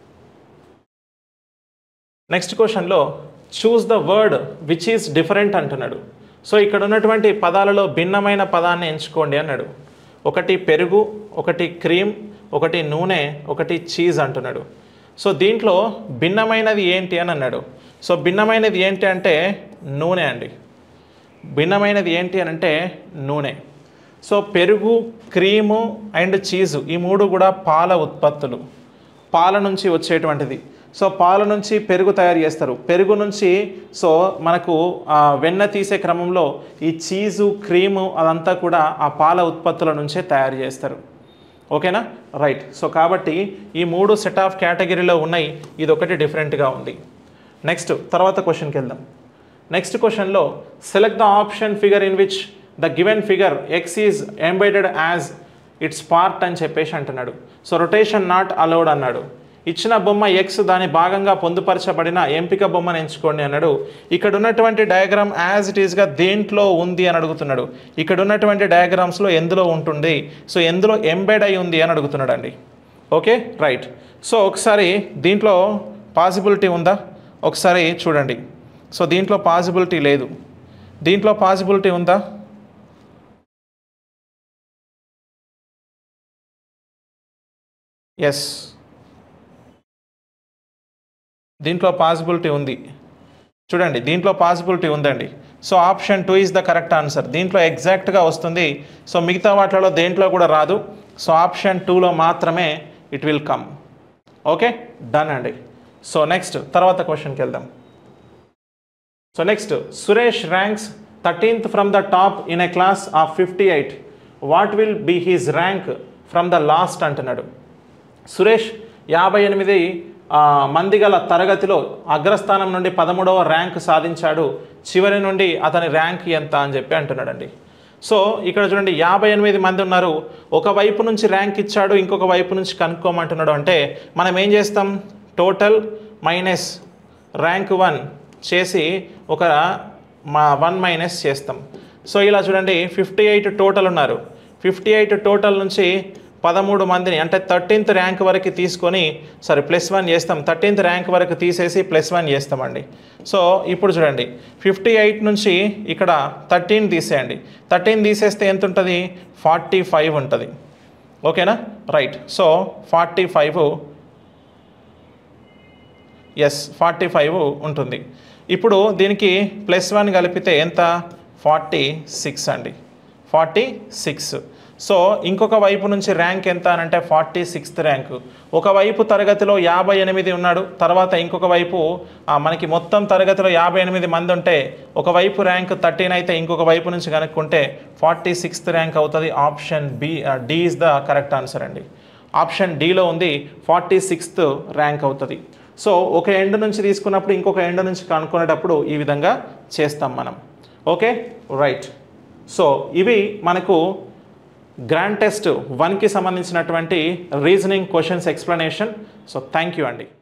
నెక్స్ట్ క్వశ్చన్లో choose the word which is different అంటున్నాడు సో ఇక్కడ ఉన్నటువంటి పదాలలో భిన్నమైన పదాన్ని ఎంచుకోండి అన్నాడు ఒకటి పెరుగు ఒకటి క్రీమ్ ఒకటి నూనె ఒకటి చీజ్ అంటున్నాడు సో దీంట్లో భిన్నమైనది ఏంటి అని అన్నాడు సో భిన్నమైనది ఏంటి అంటే నూనె అండి భిన్నమైనది ఏంటి అని అంటే నూనె సో పెరుగు క్రీము అండ్ చీజు ఈ మూడు కూడా పాల ఉత్పత్తులు పాల నుంచి వచ్చేటువంటిది సో పాల నుంచి పెరుగు తయారు చేస్తారు పెరుగు నుంచి సో మనకు ఆ, వెన్న తీసే క్రమంలో ఈ చీజు క్రీము అదంతా కూడా ఆ పాల ఉత్పత్తుల నుంచే తయారు చేస్తారు ఓకేనా రైట్ సో కాబట్టి ఈ మూడు సెట్ ఆఫ్ కేటగిరీలో ఉన్నాయి ఇది ఒకటి డిఫరెంట్గా ఉంది నెక్స్ట్ తర్వాత క్వశ్చన్కి వెళ్దాం నెక్స్ట్ క్వశ్చన్లో select the option figure in which the given figure X is embedded as its part అని చెప్పేసి అంటున్నాడు సో రొటేషన్ నాట్ అలౌడ్ అన్నాడు ఇచ్చిన బొమ్మ ఎక్స్ దాని భాగంగా పొందుపరచబడిన ఎంపిక బొమ్మను ఎంచుకోండి అన్నాడు ఇక్కడ ఉన్నటువంటి డయాగ్రామ్ యాజ్ ఇట్ ఈస్గా దేంట్లో ఉంది అని అడుగుతున్నాడు ఇక్కడ ఉన్నటువంటి డయాగ్రామ్స్లో ఎందులో ఉంటుంది సో ఎందులో ఎంబెడ్ అయి ఉంది అని అడుగుతున్నాడు అండి ఓకే రైట్ సో ఒకసారి దీంట్లో పాసిబిలిటీ ఉందా ఒకసారి చూడండి సో దీంట్లో పాసిబిలిటీ లేదు దీంట్లో పాసిబిలిటీ ఉందా ఎస్ దీంట్లో పాసిబిలిటీ ఉంది చూడండి దీంట్లో పాసిబిలిటీ ఉందండి so option two is the correct answer దీంట్లో ఎగ్జాక్ట్గా వస్తుంది సో మిగతా వాటిలో దేంట్లో కూడా రాదు సో ఆప్షన్ టూలో మాత్రమే it will come okay done అండి సో నెక్స్ట్ తర్వాత క్వశ్చన్కి వెళ్దాం so next Suresh ranks thirteenth from the top in a class of fifty eight what will be his rank from the last అంటున్నాడు సురేష్ యాభై ఎనిమిది ఆ, మంది గల తరగతిలో అగ్రస్థానం నుండి పదమూడవ ర్యాంక్ సాధించాడు చివరి నుండి అతని ర్యాంక్ ఎంత అని చెప్పి అంటున్నాడండి సో ఇక్కడ చూడండి యాభై ఎనిమిది మంది ఉన్నారు ఒక వైపు నుంచి ర్యాంక్ ఇచ్చాడు ఇంకొక వైపు నుంచి కనుక్కోమంటున్నాడు అంటే మనం ఏం చేస్తాం టోటల్ మైనస్ ర్యాంక్ వన్ చేసి ఒక మా వన్ మైనస్ చేస్తాం సో ఇలా చూడండి ఫిఫ్టీ ఎయిట్ టోటల్ ఉన్నారు ఫిఫ్టీ ఎయిట్ టోటల్ నుంచి పదమూడు మందిని అంటే థర్టీన్త్ ర్యాంక్ వరకు తీసుకొని సారీ ప్లస్ వన్ చేస్తాం థర్టీన్త్ ర్యాంక్ వరకు తీసేసి ప్లస్ వన్ చేస్తామండి సో ఇప్పుడు చూడండి ఫిఫ్టీ ఎయిట్ నుంచి ఇక్కడ థర్టీన్ తీసేయండి థర్టీన్ తీసేస్తే ఎంత ఉంటుంది ఫార్టీ ఫైవ్ ఉంటుంది ఓకేనా రైట్ సో ఫార్టీ ఫైవ్ ఎస్ ఫార్టీ ఫైవ్ ఉంటుంది ఇప్పుడు దీనికి ప్లస్ వన్ కలిపితే ఎంత ఫార్టీ సిక్స్ అండి ఫార్టీ సిక్స్ సో ఇంకొక వైపు నుంచి ర్యాంక్ ఎంత అని అంటే ఫార్టీ సిక్స్త్ ర్యాంక్ ఒకవైపు తరగతిలో యాభై ఎనిమిది ఉన్నాడు తర్వాత ఇంకొక వైపు ఆ, మనకి మొత్తం తరగతిలో యాభై ఎనిమిది మంది ఉంటే ఒకవైపు ర్యాంక్ థర్టీన్ అయితే ఇంకొక వైపు నుంచి కనుక్కుంటే ఫార్టీ సిక్స్త్ ర్యాంక్ అవుతుంది option B D is the correct answer అండి ఆప్షన్ డిలో ఉంది ఫార్టీ సిక్స్త్ ర్యాంక్ అవుతుంది సో ఒక ఎండ్ నుంచి తీసుకున్నప్పుడు ఇంకొక ఎండ్ నుంచి కనుక్కునేటప్పుడు ఈ విధంగా చేస్తాం మనం ఓకే రైట్ సో ఇవి మనకు గ్రాండ్ టెస్ట్ వన్కి సంబంధించినటువంటి reasoning questions explanation so thank you అండి